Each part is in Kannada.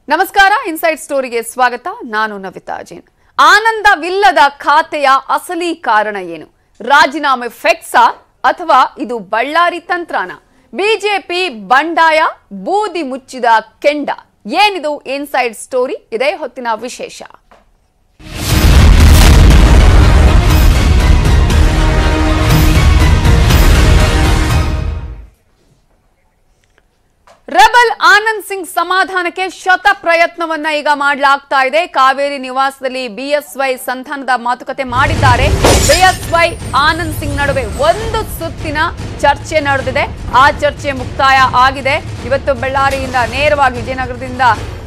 ನಮಸ್ಕಾರ ಇನ್ಸೈಡ್ ಸ್ಟೋರಿಗೆ ಸ್ವಾಗತ ನಾನು ನವಿತಾ ಜೈನ್ ಆನಂದವಿಲ್ಲದ ಖಾತೆಯ ಅಸಲಿ ಕಾರಣ ಏನು ರಾಜೀನಾಮೆ ಫೆಕ್ಸಾ ಅಥವಾ ಇದು ಬಳ್ಳಾರಿ ತಂತ್ರಾನ ಬಿಜೆಪಿ ಬಂಡಾಯ ಬೂದಿ ಮುಚ್ಚಿದ ಕೆಂಡ ಏನಿದು ಇನ್ಸೈಡ್ ಸ್ಟೋರಿ ಇದೇ ಹೊತ್ತಿನ ವಿಶೇಷ ರೆಬಲ್ ಆನಂದ್ ಸಿಂಗ್ ಸಮಾಧಾನಕ್ಕೆ ಶತ ಪ್ರಯತ್ನವನ್ನ ಈಗ ಮಾಡಲಾಗ್ತಾ ಇದೆ ಕಾವೇರಿ ನಿವಾಸದಲ್ಲಿ ಬಿಎಸ್ವೈ ಸಂಧಾನದ ಮಾತುಕತೆ ಮಾಡಿದ್ದಾರೆ ಬಿಎಸ್ವೈ ಆನಂದ್ ಸಿಂಗ್ ನಡುವೆ ಒಂದು ಸುತ್ತಿನ ಚರ್ಚೆ ನಡೆದಿದೆ ಆ ಚರ್ಚೆ ಮುಕ್ತಾಯ ಆಗಿದೆ ಇವತ್ತು ಬಳ್ಳಾರಿಯಿಂದ ನೇರವಾಗಿ ವಿಜಯನಗರದಿಂದ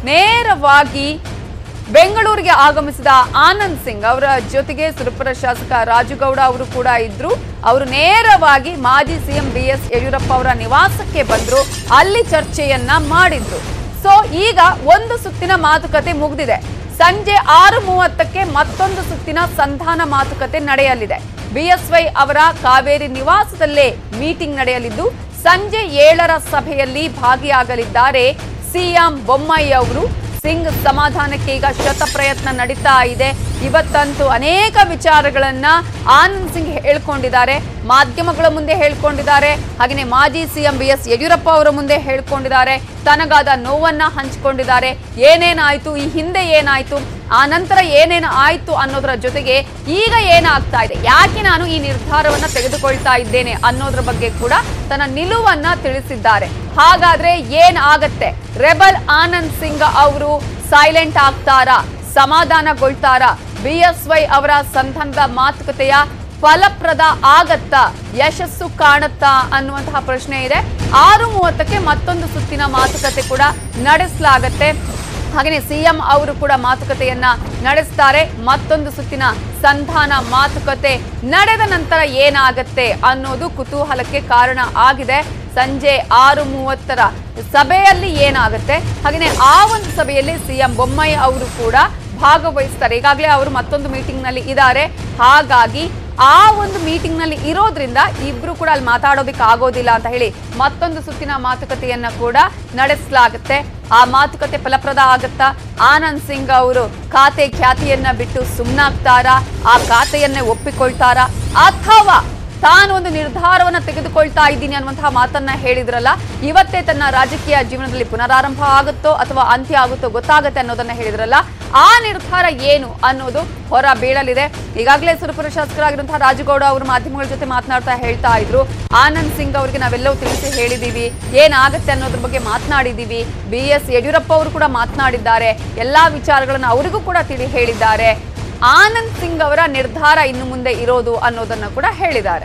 ನೇರವಾಗಿ ಬೆಂಗಳೂರಿಗೆ ಆಗಮಿಸಿದ ಆನಂದ್ ಸಿಂಗ್ ಅವರ ಜೊತೆಗೆ ಸುರಪುರ ಶಾಸಕ ರಾಜುಗೌಡ ಅವರು ಕೂಡ ಇದ್ರು ಅವರು ನೇರವಾಗಿ ಮಾಜಿ ಸಿಎಂ ಬಿ ಎಸ್ ಯಡಿಯೂರಪ್ಪ ಅವರ ನಿವಾಸಕ್ಕೆ ಬಂದ್ರು ಅಲ್ಲಿ ಚರ್ಚೆಯನ್ನ ಮಾಡಿದ್ರು ಸೊ ಈಗ ಒಂದು ಸುತ್ತಿನ ಮಾತುಕತೆ ಮುಗಿದಿದೆ ಸಂಜೆ ಆರು ಮೂವತ್ತಕ್ಕೆ ಮತ್ತೊಂದು ಸುತ್ತಿನ ಸಂಧಾನ ಮಾತುಕತೆ ನಡೆಯಲಿದೆ ಬಿಎಸ್ವೈ ಅವರ ಕಾವೇರಿ ನಿವಾಸದಲ್ಲೇ ಮೀಟಿಂಗ್ ನಡೆಯಲಿದ್ದು ಸಂಜೆ ಏಳರ ಸಭೆಯಲ್ಲಿ ಭಾಗಿಯಾಗಲಿದ್ದಾರೆ ಸಿಎಂ ಬೊಮ್ಮಾಯಿ ಅವರು ಸಿಂಗ್ ಸಮಾಧಾನಕ್ಕೆ ಈಗ ಶತ ಪ್ರಯತ್ನ ನಡೀತಾ ಇದೆ ಇವತ್ತಂತೂ ಅನೇಕ ವಿಚಾರಗಳನ್ನ ಆನಂದ್ ಸಿಂಗ್ ಹೇಳ್ಕೊಂಡಿದ್ದಾರೆ ಮಾಧ್ಯಮಗಳ ಮುಂದೆ ಹೇಳ್ಕೊಂಡಿದ್ದಾರೆ ಹಾಗೆಯೇ ಮಾಜಿ ಸಿಎಂ ಬಿ ಎಸ್ ಯಡಿಯೂರಪ್ಪ ಅವರ ಮುಂದೆ ಹೇಳ್ಕೊಂಡಿದ್ದಾರೆ ತನಗಾದ ನೋವನ್ನ ಹಂಚಿಕೊಂಡಿದ್ದಾರೆ ಏನೇನಾಯ್ತು ಈ ಹಿಂದೆ ಏನಾಯ್ತು ಆ ನಂತರ ಏನೇನು ಆಯ್ತು ಅನ್ನೋದರ ಜೊತೆಗೆ ಈಗ ಏನಾಗ್ತಾ ಇದೆ ಯಾಕೆ ನಾನು ಈ ನಿರ್ಧಾರವನ್ನ ತೆಗೆದುಕೊಳ್ತಾ ಇದ್ದೇನೆ ಅನ್ನೋದ್ರ ಬಗ್ಗೆ ಕೂಡ ತನ್ನ ನಿಲುವನ್ನ ತಿಳಿಸಿದ್ದಾರೆ ಹಾಗಾದ್ರೆ ಏನ್ ಆಗತ್ತೆ ರೆಬಲ್ ಆನಂದ್ ಸಿಂಗ್ ಅವರು ಸೈಲೆಂಟ್ ಆಗ್ತಾರಾ ಸಮಾಧಾನಗೊಳ್ತಾರಾ ಬಿಎಸ್ವೈ ಅವರ ಸಂಧಾನದ ಮಾತುಕತೆಯ ಫಲಪ್ರದ ಆಗತ್ತಾ ಯಶಸ್ಸು ಕಾಣುತ್ತಾ ಅನ್ನುವಂತಹ ಪ್ರಶ್ನೆ ಇದೆ ಆರು ಮೂವತ್ತಕ್ಕೆ ಮತ್ತೊಂದು ಸುತ್ತಿನ ಮಾತುಕತೆ ಕೂಡ ನಡೆಸಲಾಗತ್ತೆ ಹಾಗೆಯೇ ಸಿಎಂ ಅವರು ಕೂಡ ಮಾತುಕತೆಯನ್ನ ನಡೆಸ್ತಾರೆ ಮತ್ತೊಂದು ಸುತ್ತಿನ ಸಂಧಾನ ಮಾತುಕತೆ ನಡೆದ ನಂತರ ಏನಾಗತ್ತೆ ಅನ್ನೋದು ಕುತೂಹಲಕ್ಕೆ ಕಾರಣ ಆಗಿದೆ ಸಂಜೆ ಆರು ಮೂವತ್ತರ ಸಭೆಯಲ್ಲಿ ಏನಾಗುತ್ತೆ ಹಾಗೆಯೇ ಆ ಒಂದು ಸಭೆಯಲ್ಲಿ ಸಿಎಂ ಬೊಮ್ಮಾಯಿ ಅವರು ಕೂಡ ಭಾಗವಹಿಸ್ತಾರೆ ಈಗಾಗಲೇ ಅವರು ಮತ್ತೊಂದು ಮೀಟಿಂಗ್ ನಲ್ಲಿ ಇದ್ದಾರೆ ಹಾಗಾಗಿ ಆ ಒಂದು ಮೀಟಿಂಗ್ ನಲ್ಲಿ ಇರೋದ್ರಿಂದ ಇಬ್ರು ಕೂಡ ಅಲ್ಲಿ ಮಾತಾಡೋದಕ್ಕೆ ಆಗೋದಿಲ್ಲ ಅಂತ ಹೇಳಿ ಮತ್ತೊಂದು ಸುತ್ತಿನ ಮಾತುಕತೆಯನ್ನ ಕೂಡ ನಡೆಸಲಾಗುತ್ತೆ ಆ ಮಾತುಕತೆ ಫಲಪ್ರದ ಆಗತ್ತಾ ಆನಂದ್ ಸಿಂಗ್ ಅವರು ಖಾತೆ ಖ್ಯಾತಿಯನ್ನ ಬಿಟ್ಟು ಸುಮ್ನಾಗ್ತಾರಾ ಆ ಖಾತೆಯನ್ನೇ ಒಪ್ಪಿಕೊಳ್ತಾರಾ ಅಥವಾ ತಾನು ಒಂದು ನಿರ್ಧಾರವನ್ನ ತೆಗೆದುಕೊಳ್ತಾ ಇದ್ದೀನಿ ಅನ್ನುವಂತಹ ಮಾತನ್ನ ಹೇಳಿದ್ರಲ್ಲ ಇವತ್ತೇ ತನ್ನ ರಾಜಕೀಯ ಜೀವನದಲ್ಲಿ ಪುನರಾರಂಭ ಆಗುತ್ತೋ ಅಥವಾ ಅಂತ್ಯ ಆಗುತ್ತೋ ಗೊತ್ತಾಗುತ್ತೆ ಅನ್ನೋದನ್ನ ಹೇಳಿದ್ರಲ್ಲ ಆ ನಿರ್ಧಾರ ಏನು ಅನ್ನೋದು ಹೊರ ಬೀಳಲಿದೆ ಈಗಾಗಲೇ ಸುರಪುರ ಶಾಸಕರಾಗಿರುವಂತಹ ರಾಜಗೌಡ ಅವರು ಮಾಧ್ಯಮಗಳ ಜೊತೆ ಮಾತನಾಡ್ತಾ ಹೇಳ್ತಾ ಇದ್ರು ಆನಂದ್ ಸಿಂಗ್ ಅವರಿಗೆ ನಾವೆಲ್ಲವೂ ತಿಳಿಸಿ ಹೇಳಿದೀವಿ ಏನಾಗುತ್ತೆ ಅನ್ನೋದ್ರ ಬಗ್ಗೆ ಮಾತನಾಡಿದೀವಿ ಬಿ ಎಸ್ ಯಡಿಯೂರಪ್ಪ ಅವರು ಕೂಡ ಮಾತನಾಡಿದ್ದಾರೆ ಎಲ್ಲಾ ವಿಚಾರಗಳನ್ನು ಅವರಿಗೂ ಕೂಡ ತಿಳಿ ಹೇಳಿದ್ದಾರೆ ಆನಂದ್ ಸಿಂಗ್ ಅವರ ನಿರ್ಧಾರ ಇನ್ನು ಮುಂದೆ ಇರೋದು ಅನ್ನೋದನ್ನ ಕೂಡ ಹೇಳಿದ್ದಾರೆ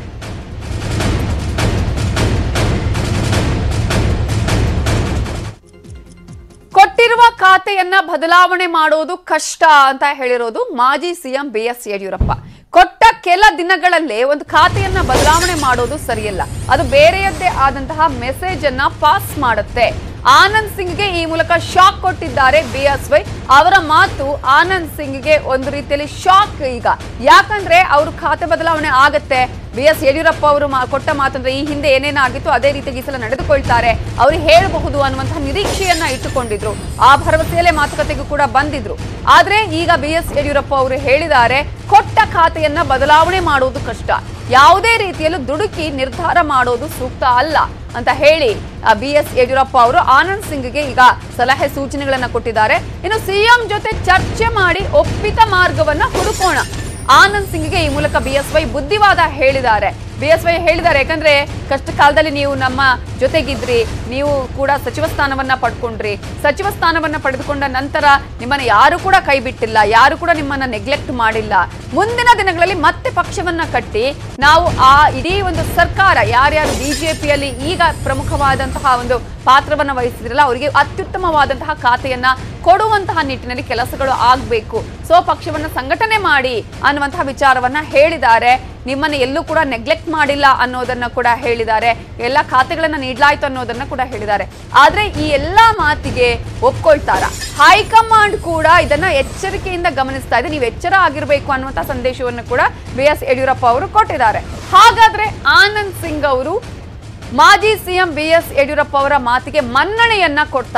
ಕೊಟ್ಟಿರುವ ಖಾತೆಯನ್ನ ಬದಲಾವಣೆ ಮಾಡೋದು ಕಷ್ಟ ಅಂತ ಹೇಳಿರೋದು ಮಾಜಿ ಸಿಎಂ ಬಿ ಎಸ್ ಯಡಿಯೂರಪ್ಪ ಕೊಟ್ಟ ಕೆಲ ದಿನಗಳಲ್ಲೇ ಒಂದು ಖಾತೆಯನ್ನ ಬದಲಾವಣೆ ಮಾಡೋದು ಸರಿಯಲ್ಲ ಅದು ಬೇರೆಯದ್ದೇ ಆದಂತಹ ಮೆಸೇಜ್ ಅನ್ನ ಪಾಸ್ ಮಾಡುತ್ತೆ ಆನಂದ್ ಸಿಂಗ್ಗೆ ಈ ಮೂಲಕ ಶಾಕ್ ಕೊಟ್ಟಿದ್ದಾರೆ ಬಿಎಸ್ವೈ ಅವರ ಮಾತು ಆನಂದ್ ಸಿಂಗ್ಗೆ ಒಂದು ರೀತಿಯಲ್ಲಿ ಶಾಕ್ ಈಗ ಯಾಕಂದ್ರೆ ಅವರು ಖಾತೆ ಬದಲಾವಣೆ ಆಗತ್ತೆ ಬಿ ಎಸ್ ಯಡಿಯೂರಪ್ಪ ಅವರು ಮಾ- ಕೊಟ್ಟ ಮಾತಂದ್ರೆ ಈ ಹಿಂದೆ ಏನೇನಾಗಿತ್ತು ಅದೇ ರೀತಿಯಾಗಿ ಈ ಸಲ ನಡೆದುಕೊಳ್ತಾರೆ ಅವರು ಹೇಳಬಹುದು ಅನ್ನುವಂತಹ ನಿರೀಕ್ಷೆಯನ್ನ ಇಟ್ಟುಕೊಂಡಿದ್ರು ಆ ಭರವಸೆಯಲ್ಲೇ ಮಾತುಕತೆಗೂ ಕೂಡ ಬಂದಿದ್ರು ಆದ್ರೆ ಈಗ ಬಿ ಎಸ್ ಯಡಿಯೂರಪ್ಪ ಅವರು ಹೇಳಿದ್ದಾರೆ ಕೊಟ್ಟ ಖಾತೆಯನ್ನ ಬದಲಾವಣೆ ಮಾಡುವುದು ಕಷ್ಟ ಯಾವುದೇ ರೀತಿಯಲ್ಲೂ ದುಡುಕಿ ನಿರ್ಧಾರ ಮಾಡೋದು ಸೂಕ್ತ ಅಲ್ಲ ಅಂತ ಹೇಳಿ ಬಿ ಎಸ್ ಯಡಿಯೂರಪ್ಪ ಅವರು ಆನಂದ್ ಸಿಂಗ್ಗೆ ಈಗ ಸಲಹೆ ಸೂಚನೆಗಳನ್ನ ಕೊಟ್ಟಿದ್ದಾರೆ ಇನ್ನು ಸಿಎಂ ಜೊತೆ ಚರ್ಚೆ ಮಾಡಿ ಒಪ್ಪಿತ ಮಾರ್ಗವನ್ನ ಹುಡುಕೋಣ ಆನಂದ್ ಸಿಂಗ್ಗೆ ಈ ಮೂಲಕ ಬಿಎಸ್ವೈ ಬುದ್ಧಿವಾದ ಹೇಳಿದ್ದಾರೆ ಬಿಎಸ್ವೈ ಹೇಳಿದ್ದಾರೆ ಯಾಕಂದ್ರೆ ಕಷ್ಟ ಕಾಲದಲ್ಲಿ ನೀವು ನಮ್ಮ ಜೊತೆಗಿದ್ರಿ ನೀವು ಕೂಡ ಸಚಿವ ಸ್ಥಾನವನ್ನ ಪಡ್ಕೊಂಡ್ರಿ ಸಚಿವ ಸ್ಥಾನವನ್ನ ಪಡೆದುಕೊಂಡ ನಂತರ ನಿಮ್ಮನ್ನ ಯಾರು ಕೂಡ ಕೈ ಬಿಟ್ಟಿಲ್ಲ ಯಾರು ಕೂಡ ನಿಮ್ಮನ್ನ ನೆಗ್ಲೆಕ್ಟ್ ಮಾಡಿಲ್ಲ ಮುಂದಿನ ದಿನಗಳಲ್ಲಿ ಮತ್ತೆ ಪಕ್ಷವನ್ನ ಕಟ್ಟಿ ನಾವು ಆ ಇಡೀ ಒಂದು ಸರ್ಕಾರ ಯಾರ್ಯಾರು ಬಿಜೆಪಿಯಲ್ಲಿ ಈಗ ಪ್ರಮುಖವಾದಂತಹ ಒಂದು ಪಾತ್ರವನ್ನ ವಹಿಸಿದ್ರಲ್ಲ ಅವರಿಗೆ ಅತ್ಯುತ್ತಮವಾದಂತಹ ಖಾತೆಯನ್ನ ಕೊಡುವಂತಹ ನಿಟ್ಟಿನಲ್ಲಿ ಕೆಲಸಗಳು ಆಗಬೇಕು ಸೊ ಪಕ್ಷವನ್ನ ಸಂಘಟನೆ ಮಾಡಿ ಅನ್ನುವಂತಹ ವಿಚಾರವನ್ನ ಹೇಳಿದ್ದಾರೆ ನಿಮ್ಮನ್ನ ಎಲ್ಲೂ ಕೂಡ ನೆಗ್ಲೆಕ್ಟ್ ಮಾಡಿಲ್ಲ ಅನ್ನೋದನ್ನ ಕೂಡ ಹೇಳಿದ್ದಾರೆ ಎಲ್ಲ ಖಾತೆಗಳನ್ನ ನೀಡಲಾಯ್ತು ಅನ್ನೋದನ್ನ ಕೂಡ ಹೇಳಿದ್ದಾರೆ ಆದ್ರೆ ಈ ಎಲ್ಲಾ ಮಾತಿಗೆ ಒಪ್ಕೊಳ್ತಾರ ಹೈಕಮಾಂಡ್ ಕೂಡ ಇದನ್ನ ಎಚ್ಚರಿಕೆಯಿಂದ ಗಮನಿಸ್ತಾ ಇದೆ ನೀವು ಎಚ್ಚರ ಆಗಿರ್ಬೇಕು ಅನ್ನುವಂತ ಸಂದೇಶವನ್ನು ಕೂಡ ಬಿ ಎಸ್ ಯಡಿಯೂರಪ್ಪ ಅವರು ಕೊಟ್ಟಿದ್ದಾರೆ ಹಾಗಾದ್ರೆ ಆನಂದ್ ಸಿಂಗ್ ಅವರು ಮಾಜಿ ಸಿಎಂ ಬಿ ಎಸ್ ಯಡಿಯೂರಪ್ಪ ಅವರ ಮಾತಿಗೆ ಮನ್ನಣೆಯನ್ನ ಕೊಡ್ತಾರಾ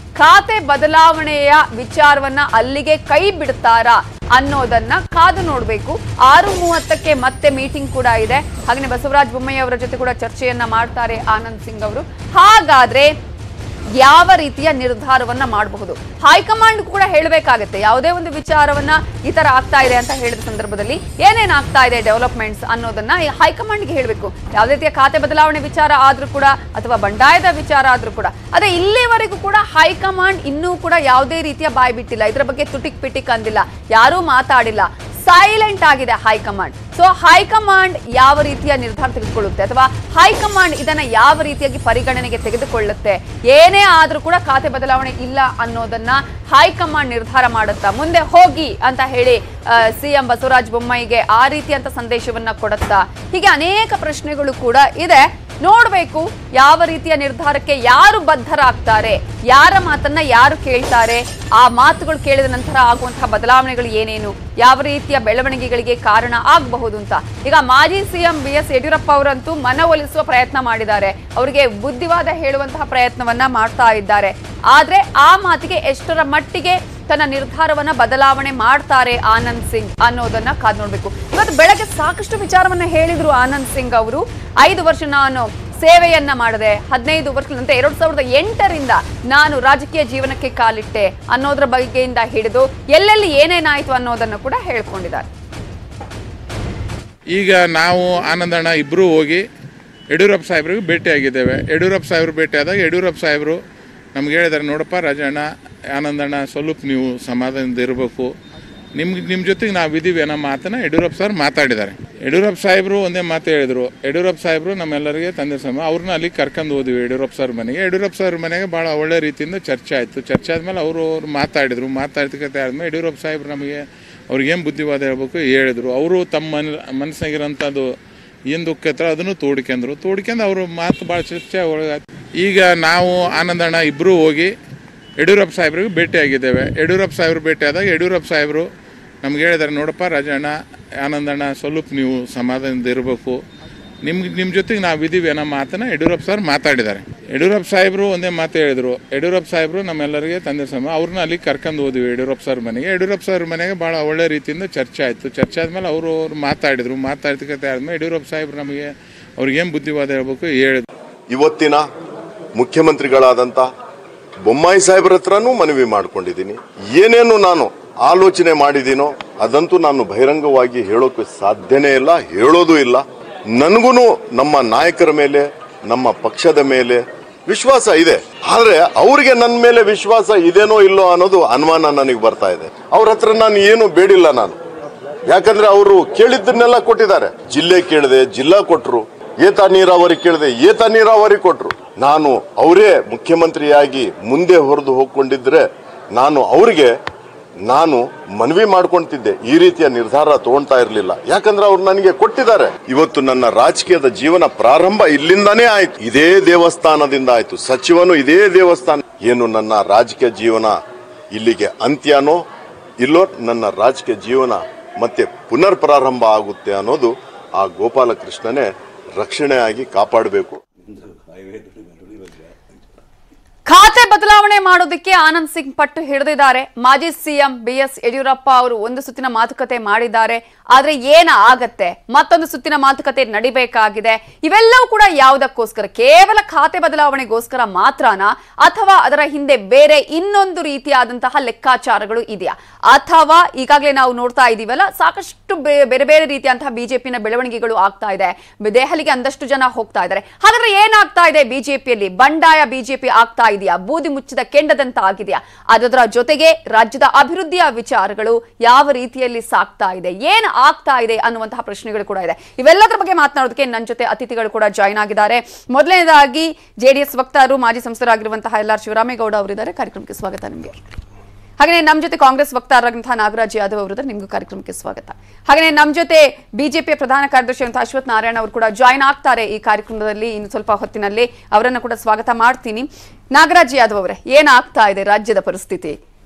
ಖಾತೆ ಬದಲಾವಣೆಯ ವಿಚಾರವನ್ನ ಅಲ್ಲಿಗೆ ಕೈ ಬಿಡ್ತಾರಾ ಅನ್ನೋದನ್ನ ಕಾದು ನೋಡ್ಬೇಕು ಆರು ಮೂವತ್ತಕ್ಕೆ ಮತ್ತೆ ಮೀಟಿಂಗ್ ಕೂಡ ಇದೆ ಹಾಗೆ ಬಸವರಾಜ ಬೊಮ್ಮಾಯಿ ಅವರ ಜೊತೆ ಕೂಡ ಚರ್ಚೆಯನ್ನ ಮಾಡ್ತಾರೆ ಆನಂದ್ ಸಿಂಗ್ ಅವರು ಹಾಗಾದ್ರೆ ಯಾವ ರೀತಿಯ ನಿರ್ಧಾರವನ್ನ ಮಾಡಬಹುದು ಹೈಕಮಾಂಡ್ ಕೂಡ ಹೇಳಬೇಕಾಗತ್ತೆ ಯಾವುದೇ ಒಂದು ವಿಚಾರವನ್ನ ಈ ತರ ಆಗ್ತಾ ಇದೆ ಅಂತ ಹೇಳಿದ ಸಂದರ್ಭದಲ್ಲಿ ಏನೇನ್ ಆಗ್ತಾ ಇದೆ ಡೆವಲಪ್ಮೆಂಟ್ಸ್ ಅನ್ನೋದನ್ನ ಈ ಹೈಕಮಾಂಡ್ಗೆ ಹೇಳಬೇಕು ಯಾವುದೇ ರೀತಿಯ ಖಾತೆ ಬದಲಾವಣೆ ವಿಚಾರ ಆದ್ರೂ ಕೂಡ ಅಥವಾ ಬಂಡಾಯದ ವಿಚಾರ ಆದ್ರೂ ಕೂಡ ಅದೇ ಇಲ್ಲಿವರೆಗೂ ಕೂಡ ಹೈಕಮಾಂಡ್ ಇನ್ನೂ ಕೂಡ ಯಾವುದೇ ರೀತಿಯ ಬಾಯ್ ಬಿಟ್ಟಿಲ್ಲ ಇದರ ಬಗ್ಗೆ ತುಟಿಕ್ ಪಿಟಿಕ್ ಅಂದಿಲ್ಲ ಯಾರೂ ಮಾತಾಡಿಲ್ಲ ಸೈಲೆಂಟ್ ಆಗಿದೆ ಹೈಕಮಾಂಡ್ ಸೊ ಹೈಕಮಾಂಡ್ ಯಾವ ರೀತಿಯ ನಿರ್ಧಾರ ತೆಗೆದುಕೊಳ್ಳುತ್ತೆ ಅಥವಾ ಹೈಕಮಾಂಡ್ ಇದನ್ನ ಯಾವ ರೀತಿಯಾಗಿ ಪರಿಗಣನೆಗೆ ತೆಗೆದುಕೊಳ್ಳುತ್ತೆ ಏನೇ ಆದ್ರೂ ಕೂಡ ಖಾತೆ ಬದಲಾವಣೆ ಇಲ್ಲ ಅನ್ನೋದನ್ನ ಹೈಕಮಾಂಡ್ ನಿರ್ಧಾರ ಮಾಡುತ್ತಾ ಮುಂದೆ ಹೋಗಿ ಅಂತ ಹೇಳಿ ಸಿಎಂ ಬಸವರಾಜ ಬೊಮ್ಮಾಯಿಗೆ ಆ ರೀತಿಯಂತ ಸಂದೇಶವನ್ನ ಕೊಡುತ್ತಾ ಹೀಗೆ ಅನೇಕ ಪ್ರಶ್ನೆಗಳು ಕೂಡ ಇದೆ ನೋಡ್ಬೇಕು ಯಾವ ರೀತಿಯ ನಿರ್ಧಾರಕ್ಕೆ ಯಾರು ಬದ್ಧರಾಗ್ತಾರೆ ಯಾರ ಮಾತನ್ನ ಯಾರು ಕೇಳ್ತಾರೆ ಆ ಮಾತುಗಳು ಕೇಳಿದ ನಂತರ ಆಗುವಂತಹ ಬದಲಾವಣೆಗಳು ಏನೇನು ಯಾವ ರೀತಿಯ ಬೆಳವಣಿಗೆಗಳಿಗೆ ಕಾರಣ ಆಗಬಹುದು ಅಂತ ಈಗ ಮಾಜಿ ಸಿಎಂ ಬಿ ಎಸ್ ಯಡಿಯೂರಪ್ಪ ಅವರಂತೂ ಮನವೊಲಿಸುವ ಪ್ರಯತ್ನ ಮಾಡಿದ್ದಾರೆ ಅವರಿಗೆ ಬುದ್ಧಿವಾದ ಹೇಳುವಂತಹ ಪ್ರಯತ್ನವನ್ನ ಮಾಡ್ತಾ ಇದ್ದಾರೆ ಆದ್ರೆ ಆ ಮಾತಿಗೆ ಎಷ್ಟರ ಮಟ್ಟಿಗೆ ತನ್ನ ನಿರ್ಧಾರವನ್ನ ಬದಲಾವಣೆ ಮಾಡ್ತಾರೆ ಆನಂದ್ ಸಿಂಗ್ ಅನ್ನೋದನ್ನ ಕಾದ್ ನೋಡ್ಬೇಕು ಇವತ್ತು ಬೆಳಗ್ಗೆ ಸಾಕಷ್ಟು ವಿಚಾರವನ್ನ ಹೇಳಿದ್ರು ಆನಂದ್ ಸಿಂಗ್ ಅವರು ಐದು ವರ್ಷ ನಾನು ಸೇವೆಯನ್ನ ಮಾಡಿದೆ ಹದಿನೈದು ವರ್ಷಗಳ ನಂತರ ಎರಡ್ ಸಾವಿರದ ಎಂಟರಿಂದ ನಾನು ರಾಜಕೀಯ ಜೀವನಕ್ಕೆ ಕಾಲಿಟ್ಟೆ ಅನ್ನೋದ್ರ ಬಗ್ಗೆಯಿಂದ ಹಿಡಿದು ಎಲ್ಲೆಲ್ಲಿ ಏನೇನಾಯ್ತು ಅನ್ನೋದನ್ನ ಕೂಡ ಹೇಳ್ಕೊಂಡಿದ್ದಾರೆ ಈಗ ನಾವು ಆನಂದಣ್ಣ ಇಬ್ಬರೂ ಹೋಗಿ ಯಡಿಯೂರಪ್ಪ ಸಾಹೇಬ್ರಿಗೆ ಭೇಟಿಯಾಗಿದ್ದೇವೆ ಯಡಿಯೂರಪ್ಪ ಸಾಹೇಬ್ರು ಭೇಟಿಯಾದಾಗ ಯಡಿಯೂರಪ್ಪ ಸಾಹೇಬರು ನಮ್ಗೆ ಹೇಳಿದ್ದಾರೆ ನೋಡಪ್ಪ ರಾಜಣ್ಣ ಆನಂದಣ್ಣ ಸ್ವಲ್ಪ ನೀವು ಸಮಾಧಾನದಿಂದ ಇರಬೇಕು ನಿಮ್ಗೆ ನಿಮ್ಮ ಜೊತೆಗೆ ನಾವು ಇದ್ದೀವಿ ಅನ್ನೋ ಮಾತನ್ನ ಯಡಿಯೂರಪ್ಪ ಸರ್ ಮಾತಾಡಿದ್ದಾರೆ ಯಡಿಯೂರಪ್ಪ ಸಾಹೇಬರು ಒಂದೇ ಮಾತು ಹೇಳಿದರು ಯಡಿಯೂರಪ್ಪ ಸಾಹೇಬರು ನಮ್ಮೆಲ್ಲರಿಗೆ ತಂದೆ ಸಮ ಅವ್ರನ್ನ ಅಲ್ಲಿ ಕರ್ಕೊಂಡು ಹೋದ್ವಿ ಯಡಿಯೂರಪ್ಪ ಸರ್ ಮನೆಗೆ ಯಡಿಯೂರಪ್ಪ ಸರ್ ಮನೆಗೆ ಭಾಳ ಒಳ್ಳೆ ರೀತಿಯಿಂದ ಚರ್ಚೆ ಆಯಿತು ಚರ್ಚೆ ಆದಮೇಲೆ ಅವರು ಅವ್ರು ಮಾತಾಡಿದರು ಮಾತಾಡ್ತಿಕತೆ ಆದಮೇಲೆ ಯಡಿಯೂರಪ್ಪ ಸಾಹೇಬ್ರು ನಮಗೆ ಅವ್ರಿಗೇನು ಬುದ್ಧಿವಾದ ಹೇಳ್ಬೇಕು ಹೇಳಿದ್ರು ಅವರು ತಮ್ಮ ಮನ ಮನಸ್ಸಿನಾಗಿರೋಂಥದ್ದು ಏನು ದುಃಖ ಇತ್ತು ಅದನ್ನು ತೋಡ್ಕೊಂಡ್ರು ತೋಡ್ಕೊಂಡು ಅವರು ಮಾತು ಭಾಳ ಚರ್ಚೆ ಒಳಗಾಯ್ತು ಈಗ ನಾವು ಆನಂದಣ್ಣ ಇಬ್ಬರೂ ಹೋಗಿ ಯಡಿಯೂರಪ್ಪ ಸಾಹೇಬ್ರಿಗೆ ಭೇಟಿಯಾಗಿದ್ದೇವೆ ಯಡಿಯೂರಪ್ಪ ಸಾಹೇಬ್ರು ಭೇಟಿಯಾದಾಗ ಯಡಿಯೂರಪ್ಪ ಸಾಹೇಬರು ನಮ್ಗೆ ಹೇಳಿದ್ದಾರೆ ನೋಡಪ್ಪ ರಾಜಣ್ಣ ಆನಂದಣ್ಣ ಸ್ವಲ್ಪ ನೀವು ಸಮಾಧಾನದಿಂದ ಇರಬೇಕು ನಿಮ್ಗೆ ನಿಮ್ಮ ಜೊತೆಗೆ ನಾವು ಇದ್ದೀವಿ ಅನ್ನೋ ಮಾತನ್ನ ಯಡಿಯೂರಪ್ಪ ಸರ್ ಮಾತಾಡಿದ್ದಾರೆ ಯಡಿಯೂರಪ್ಪ ಸಾಹೇಬರು ಒಂದೇ ಮಾತು ಹೇಳಿದರು ಯಡಿಯೂರಪ್ಪ ಸಾಹೇಬರು ನಮ್ಮೆಲ್ಲರಿಗೆ ತಂದೆ ಸಮ ಅವ್ರನ್ನ ಅಲ್ಲಿ ಕರ್ಕೊಂಡು ಹೋದ್ವಿ ಯಡಿಯೂರಪ್ಪ ಸರ್ ಮನೆಗೆ ಯಡಿಯೂರಪ್ಪ ಸರ್ ಮನೆಗೆ ಭಾಳ ಒಳ್ಳೆ ರೀತಿಯಿಂದ ಚರ್ಚೆ ಆಯಿತು ಚರ್ಚೆ ಆದಮೇಲೆ ಅವರು ಅವ್ರು ಮಾತಾಡಿದರು ಮಾತಾಡ್ತಿಕತೆ ಆದಮೇಲೆ ಯಡಿಯೂರಪ್ಪ ಸಾಹೇಬ್ರು ನಮಗೆ ಅವ್ರಿಗೇನು ಬುದ್ಧಿವಾದ ಹೇಳ್ಬೇಕು ಹೇಳಿದ್ರು ಇವತ್ತಿನ ಮುಖ್ಯಮಂತ್ರಿಗಳಾದಂಥ ಬೊಮ್ಮಾಯಿ ಸಾಹೇಬ್ರ ಹತ್ರನೂ ಮನವಿ ಮಾಡ್ಕೊಂಡಿದ್ದೀನಿ ಏನೇನು ನಾನು ಆಲೋಚನೆ ಮಾಡಿದ್ದೀನೋ ಅದಂತೂ ನಾನು ಬಹಿರಂಗವಾಗಿ ಹೇಳೋಕೆ ಸಾಧ್ಯನೇ ಇಲ್ಲ ಹೇಳೋದು ಇಲ್ಲ ನನಗೂ ನಮ್ಮ ನಾಯಕರ ಮೇಲೆ ನಮ್ಮ ಪಕ್ಷದ ಮೇಲೆ ವಿಶ್ವಾಸ ಇದೆ ಆದ್ರೆ ಅವ್ರಿಗೆ ನನ್ನ ಮೇಲೆ ವಿಶ್ವಾಸ ಇದೇನೋ ಇಲ್ಲೋ ಅನ್ನೋದು ಅನುಮಾನ ನನಗೆ ಬರ್ತಾ ಇದೆ ಅವ್ರ ಹತ್ರ ನಾನು ಏನು ಬೇಡಿಲ್ಲ ನಾನು ಯಾಕಂದ್ರೆ ಅವರು ಕೇಳಿದ್ದನ್ನೆಲ್ಲ ಕೊಟ್ಟಿದ್ದಾರೆ ಜಿಲ್ಲೆ ಕೇಳಿದೆ ಜಿಲ್ಲಾ ಕೊಟ್ರು ಏತ ನೀರಾವರಿ ಕೇಳಿದೆ ಏತ ನೀರಾವರಿ ಕೊಟ್ರು ನಾನು ಅವರೇ ಮುಖ್ಯಮಂತ್ರಿಯಾಗಿ ಮುಂದೆ ಹೊರದು ಹೋಗ್ಕೊಂಡಿದ್ರೆ ನಾನು ಅವರಿಗೆ ನಾನು ಮನವಿ ಮಾಡ್ಕೊಂತಿದ್ದೆ ಈ ರೀತಿಯ ನಿರ್ಧಾರ ತಗೊಳ್ತಾ ಇರಲಿಲ್ಲ ಯಾಕಂದ್ರೆ ಅವ್ರು ನನಗೆ ಕೊಟ್ಟಿದ್ದಾರೆ ಇವತ್ತು ನನ್ನ ರಾಜಕೀಯದ ಜೀವನ ಪ್ರಾರಂಭ ಇಲ್ಲಿಂದಾನೇ ಆಯ್ತು ಇದೇ ದೇವಸ್ಥಾನದಿಂದ ಆಯ್ತು ಸಚಿವನು ಇದೇ ದೇವಸ್ಥಾನ ಏನು ನನ್ನ ರಾಜಕೀಯ ಜೀವನ ಇಲ್ಲಿಗೆ ಅಂತ್ಯನೋ ಇಲ್ಲೋ ನನ್ನ ರಾಜಕೀಯ ಜೀವನ ಮತ್ತೆ ಪುನರ್ ಪ್ರಾರಂಭ ಆಗುತ್ತೆ ಅನ್ನೋದು ಆ ಗೋಪಾಲಕೃಷ್ಣನೇ ರಕ್ಷಣೆಯಾಗಿ ಕಾಪಾಡಬೇಕು ಖಾತೆ ಬದಲಾವಣೆ ಮಾಡೋದಕ್ಕೆ ಆನಂದ್ ಸಿಂಗ್ ಪಟ್ಟು ಹಿಡಿದಿದ್ದಾರೆ ಮಾಜಿ ಸಿಎಂ ಬಿ ಎಸ್ ಯಡಿಯೂರಪ್ಪ ಅವರು ಒಂದು ಸುತ್ತಿನ ಮಾತುಕತೆ ಮಾಡಿದ್ದಾರೆ ಆದ್ರೆ ಏನ ಆಗತ್ತೆ ಮತ್ತೊಂದು ಸುತ್ತಿನ ಮಾತುಕತೆ ನಡಿಬೇಕಾಗಿದೆ ಇವೆಲ್ಲವೂ ಕೂಡ ಯಾವುದಕ್ಕೋಸ್ಕರ ಕೇವಲ ಖಾತೆ ಬದಲಾವಣೆಗೋಸ್ಕರ ಮಾತ್ರನಾ ಅಥವಾ ಅದರ ಹಿಂದೆ ಬೇರೆ ಇನ್ನೊಂದು ರೀತಿಯಾದಂತಹ ಲೆಕ್ಕಾಚಾರಗಳು ಇದೆಯಾ ಅಥವಾ ಈಗಾಗಲೇ ನಾವು ನೋಡ್ತಾ ಇದೀವಲ್ಲ ಸಾಕಷ್ಟು ಬೇ- ಬೇರೆ ಬೇರೆ ರೀತಿಯಂತಹ ಬಿಜೆಪಿನ ಬೆಳವಣಿಗೆಗಳು ಆಗ್ತಾ ಇದೆ ದೆಹಲಿಗೆ ಒಂದಷ್ಟು ಜನ ಹೋಗ್ತಾ ಇದ್ದಾರೆ ಹಾಗಾದ್ರೆ ಏನಾಗ್ತಾ ಇದೆ ಬಿಜೆಪಿಯಲ್ಲಿ ಬಂಡಾಯ ಬಿಜೆಪಿ ಆಗ್ತಾ ಇದೆಯಾ ಬೂದಿ ಮುಚ್ಚಿದ ಕೆಂಡದಂತ ಆಗಿದೆಯಾ ಅದರ ಜೊತೆಗೆ ರಾಜ್ಯದ ಅಭಿವೃದ್ಧಿಯ ವಿಚಾರಗಳು ಯಾವ ರೀತಿಯಲ್ಲಿ ಸಾಗ್ತಾ ಇದೆ ಏನ್ ಆಗ್ತಾ ಇದೆ ಅನ್ನುವಂತಹ ಪ್ರಶ್ನೆಗಳು ಕೂಡ ಇದೆ ಇವೆಲ್ಲದರ ಬಗ್ಗೆ ಮಾತನಾಡೋದಕ್ಕೆ ನನ್ನ ಜೊತೆ ಅತಿಥಿಗಳು ಕೂಡ ಜಾಯ್ನ್ ಆಗಿದ್ದಾರೆ ಮೊದಲನೇದಾಗಿ ಜೆಡಿಎಸ್ ವಕ್ತಾರರು ಮಾಜಿ ಸಂಸದರಾಗಿರುವಂತಹ ಎಲ್ ಆರ್ ಶಿವರಾಮೇಗೌಡ ಅವರಿದ್ದಾರೆ ಕಾರ್ಯಕ್ರಮಕ್ಕೆ ಸ್ವಾಗತ ನಿಮಗೆ ಹಾಗೆಯೇ ನಮ್ಮ ಜೊತೆ ಕಾಂಗ್ರೆಸ್ ವಕ್ತಾರರಾದಂತಹ ನಾಗರಾಜ್ ಯಾದವ್ ಅವರಿದ್ದಾರೆ ನಿಮಗೂ ಕಾರ್ಯಕ್ರಮಕ್ಕೆ ಸ್ವಾಗತ ಹಾಗೆಯೇ ನಮ್ಮ ಜೊತೆ ಬಿಜೆಪಿಯ ಪ್ರಧಾನ ಕಾರ್ಯದರ್ಶಿ ಅಂತ ಅಶ್ವಥ್ ನಾರಾಯಣ ಅವರು ಕೂಡ ಜಾಯ್ನ್ ಆಗ್ತಾರೆ ಈ ಕಾರ್ಯಕ್ರಮದಲ್ಲಿ ಇನ್ನು ಸ್ವಲ್ಪ ಹೊತ್ತಿನಲ್ಲಿ ಅವರನ್ನು ಕೂಡ ಸ್ವಾಗತ ಮಾಡ್ತೀನಿ ನಾಗರಾಜ್ ಯಾದವ್ ಅವರೇ ಏನಾಗ್ತಾ ಇದೆ ರಾಜ್ಯದ ಪರಿಸ್ಥಿತಿ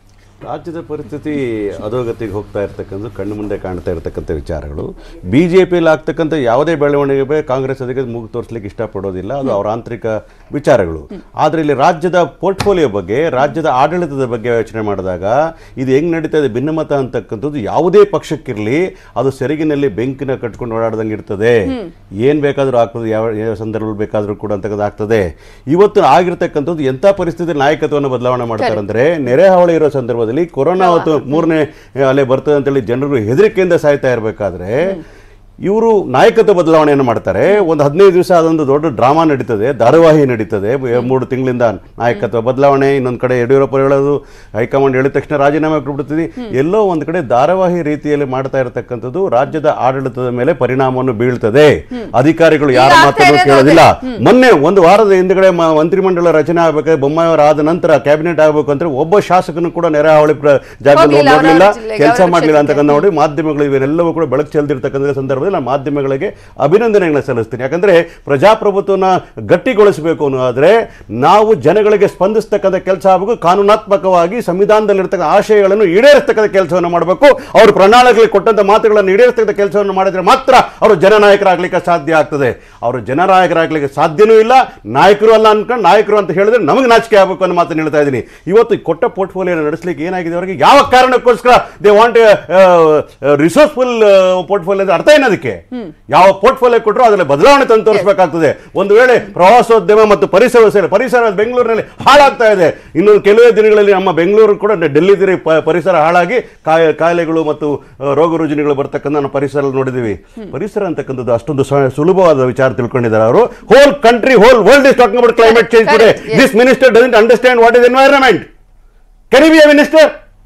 ರಾಜ್ಯದ ಪರಿಸ್ಥಿತಿ ಅಧೋಗತಿಗೆ ಹೋಗ್ತಾ ಇರ್ತಕ್ಕಂಥ ಕಣ್ಣು ಮುಂದೆ ಕಾಣ್ತಾ ಇರತಕ್ಕಂಥ ವಿಚಾರಗಳು ಬಿ ಜೆ ಪಿಯಲ್ಲಿ ಆಗ್ತಕ್ಕಂಥ ಯಾವುದೇ ಬೆಳವಣಿಗೆ ಬಗ್ಗೆ ಕಾಂಗ್ರೆಸ್ ಅದಕ್ಕೆ ಮೂಗು ತೋರಿಸ್ಲಿಕ್ಕೆ ಇಷ್ಟಪಡೋದಿಲ್ಲ ಅದು ಅವರ ಆಂತರಿಕ ವಿಚಾರಗಳು ಆದರೆ ಇಲ್ಲಿ ರಾಜ್ಯದ ಪೋರ್ಟ್ಫೋಲಿಯೋ ಬಗ್ಗೆ ರಾಜ್ಯದ ಆಡಳಿತದ ಬಗ್ಗೆ ಯೋಚನೆ ಮಾಡಿದಾಗ ಇದು ಹೆಂಗ್ ನಡೀತಾ ಇದೆ ಭಿನ್ನಮತ ಅಂತಕ್ಕಂಥದ್ದು ಯಾವುದೇ ಪಕ್ಷಕ್ಕಿರಲಿ ಅದು ಸೆರಗಿನಲ್ಲಿ ಬೆಂಕಿನ ಕಟ್ಕೊಂಡು ಓಡಾಡ್ದಂಗೆ ಇರ್ತದೆ ಏನ್ ಬೇಕಾದ್ರೂ ಆಗ್ತದೆ ಯಾವ ಯಾವ ಸಂದರ್ಭದಲ್ಲಿ ಬೇಕಾದ್ರೂ ಕೂಡ ಅಂತಕ್ಕದ್ದು ಆಗ್ತದೆ ಇವತ್ತು ಆಗಿರ್ತಕ್ಕಂಥದ್ದು ಎಂಥ ಪರಿಸ್ಥಿತಿ ನಾಯಕತ್ವವನ್ನು ಬದಲಾವಣೆ ಮಾಡ್ತಾರೆ ಅಂದ್ರೆ ನೆರೆ ಹಾವಳಿ ಇರೋ ಸಂದರ್ಭದಲ್ಲಿ ಕೊರೋನಾ ಅವತ್ತು ಮೂರನೇ ಅಲೆ ಬರ್ತದೆ ಅಂತೇಳಿ ಜನರು ಹೆದರಿಕೆಯಿಂದ ಸಾಯ್ತಾ ಇರಬೇಕಾದ್ರೆ ಇವರು ನಾಯಕತ್ವ ಬದಲಾವಣೆಯನ್ನು ಮಾಡ್ತಾರೆ ಒಂದು ಹದಿನೈದು ದಿವಸ ಅದೊಂದು ದೊಡ್ಡ ಡ್ರಾಮಾ ನಡೀತದೆ ಧಾರಾವಾಹಿ ನಡೀತದೆ ಬ- ಮೂರು ತಿಂಗಳಿಂದ ನಾಯಕತ್ವ ಬದಲಾವಣೆ ಇನ್ನೊಂದು ಕಡೆ ಯಡಿಯೂರಪ್ಪ ಹೇಳೋದು ಹೈಕಮಾಂಡ್ ಹೇಳಿದ ತಕ್ಷಣ ರಾಜೀನಾಮೆ ಕೊಟ್ಬಿಡ್ತೀವಿ ಎಲ್ಲೋ ಒಂದು ಕಡೆ ಧಾರಾವಾಹಿ ರೀತಿಯಲ್ಲಿ ಮಾಡ್ತಾ ಇರತಕ್ಕಂಥದ್ದು ರಾಜ್ಯದ ಆಡಳಿತದ ಮೇಲೆ ಪರಿಣಾಮವನ್ನು ಬೀಳ್ತದೆ ಅಧಿಕಾರಿಗಳು ಯಾರ ಈಗ ಆಗ್ತಾ ಮಾತನ್ನು ಇರೋದು ಕೇಳೋದಿಲ್ಲ ಮೊನ್ನೆ ಒಂದು ವಾರದ ಹಿಂದ್ಗಡೆ ಮ- ಮಂತ್ರಿಮಂಡಲ ರಚನೆ ಆಗ್ಬೇಕಾದ್ರೆ ಬೊಮ್ಮಾಯಿಯವರ ಆದ ನಂತರ ಕ್ಯಾಬಿನೆಟ್ ಆಗಬೇಕು ಅಂದ್ರೆ ಒಬ್ಬ ಶಾಸಕನು ಕೂಡ ನೆರೆ ಹಾವಳಿ ಪ್ರ- ಜಾಗದಲ್ಲಿ ಹೋಗ್ಲಿಲ್ಲ, ಅವರ ನೋಡಲಿಲ್ಲ ಜಿಲ್ಲೆಗೆ, ಕೆಲಸ ಅವರ ಮಾಡಲಿಲ್ಲ ಕ್ಷೇತ್ರಕ್ಕೆ. ಅಂತಕ್ಕಂಥ ನೋಡಿ ಮಾಧ್ಯಮಗಳು ಇವೆಲ್ಲವೂ ಕೂಡ ಬೆಳಕು ಚೆಲ್ದಿರ್ತಕ್ಕಂಥ ಸಂದರ್ಭದಲ್ಲಿ ನಾನು ಮಾಧ್ಯಮಗಳಿಗೆ ಅಭಿನಂದನೆಗಳನ್ನ ಸಲ್ಲಿಸ್ತೀನಿ ಯಾಕಂದ್ರೆ ಪ್ರಜಾಪ್ರಭುತ್ವನ ಗಟ್ಟಿಗೊಳಿಸಬೇಕು ಅನ್ನೋದಾದ್ರೆ ನಾವು ಜನಗಳಿಗೆ ಸ್ಪಂದಿಸ್ತಕ್ಕಂಥ ಕೆಲಸ ಆಗಬೇಕು ಕಾನೂನಾತ್ಮಕವಾಗಿ ಸಂವಿಧಾನದಲ್ಲಿರ್ತಕ್ಕಂಥ ಆಶಯಗಳನ್ನು ಈಡೇರಿಸ್ತಕ್ಕಂಥ ಕೆಲಸವನ್ನು ಮಾಡಬೇಕು ಅವರು ಪ್ರಣಾಳಿಕೆಗಳಿಗೆ ಕೊಟ್ಟಂತ ಮಾತುಗಳನ್ನು ಈಡೇರಿಸ್ತಕ್ಕಂಥ ಕೆಲಸವನ್ನು ಮಾಡಿದ್ರೆ ಮಾತ್ರ ಅವರು ಜನನಾಯಕರಾಗ್ಲಿಕ್ಕೆ ಸಾಧ್ಯ ಆಗ್ತದೆ ಅವರು ಜನನಾಯಕರಾಗ್ಲಿಕ್ಕೆ ಸಾಧ್ಯನೂ ಇಲ್ಲ ನಾಯಕರು ಅಲ್ಲ ಅನ್ಕೊಂಡು ನಾಯಕರು ಅಂತ ಹೇಳಿದ್ರೆ ನಮಗೆ ನಾಚಿಕೆ ಆಗಬೇಕು ಅನ್ನೋ ಮಾತನ್ನು ಹೇಳ್ತಾ ಇದ್ದೀನಿ ಇವತ್ತು ಈ ಕೊಟ್ಟ ಪೋರ್ಟ್ಫೋಲಿಯೋ ನಡೆಸಲಿಕ್ಕೆ ಏನಾಗಿದೆ ಅವರಿಗೆ ಯಾವ ಕಾರಣಕ್ಕೋಸ್ಕರ ದೇ ವಾಂಟ್ ರಿಸೋರ್ಸ್ಫುಲ್ ಪೋರ್ಟ್ಫೋಲಿಯೋ ಅಂದ್ರೆ ಅರ್ಥ ಏನದಕ್ಕೆ ಯಾವ ಪೋರ್ಟ್ಫೋಲಿಯೋ ಕೊಟ್ಟರು ಅದರಲ್ಲಿ ಬದಲಾವಣೆ ತಂದು ತೋರಿಸಬೇಕಾಗ್ತದೆ ಒಂದು ವೇಳೆ ಪ್ರವಾಸೋದ್ಯಮ ಮತ್ತು ಪರಿಸರ ಸೇರಿ ಪರಿಸರ ಬೆಂಗಳೂರಿನಲ್ಲಿ ಹಾಳಾಗ್ತಾ ಇದೆ ಇನ್ನೊಂದು ಕೆಲವೇ ದಿನಗಳಲ್ಲಿ ನಮ್ಮ ಬೆಂಗಳೂರು ಕೂಡ ಡೆಲ್ಲಿ ದಿನ ಪ- ಪರಿಸರ ಹಾಳಾಗಿ ಕಾಯ ಕಾಯಿಲೆಗಳು ಮತ್ತು ಆ, ರೋಗ ರುಜಿನಗಳು ಬರ್ತಕ್ಕಂಥ ನಾವು ಪರಿಸರ ನೋಡಿದೀವಿ ಪರಿಸರ ಅಂತಕ್ಕಂಥದ್ದು ಅಷ್ಟೊಂದು ಸ- ಸುಲಭವಾದ ವಿಚಾರ ತಿಳ್ಕೊಂಡಿದ್ದಾರೆ ಅವರು whole country whole world is talking about climate change today Correct, yes. This minister doesn't understand what is environment can be a minister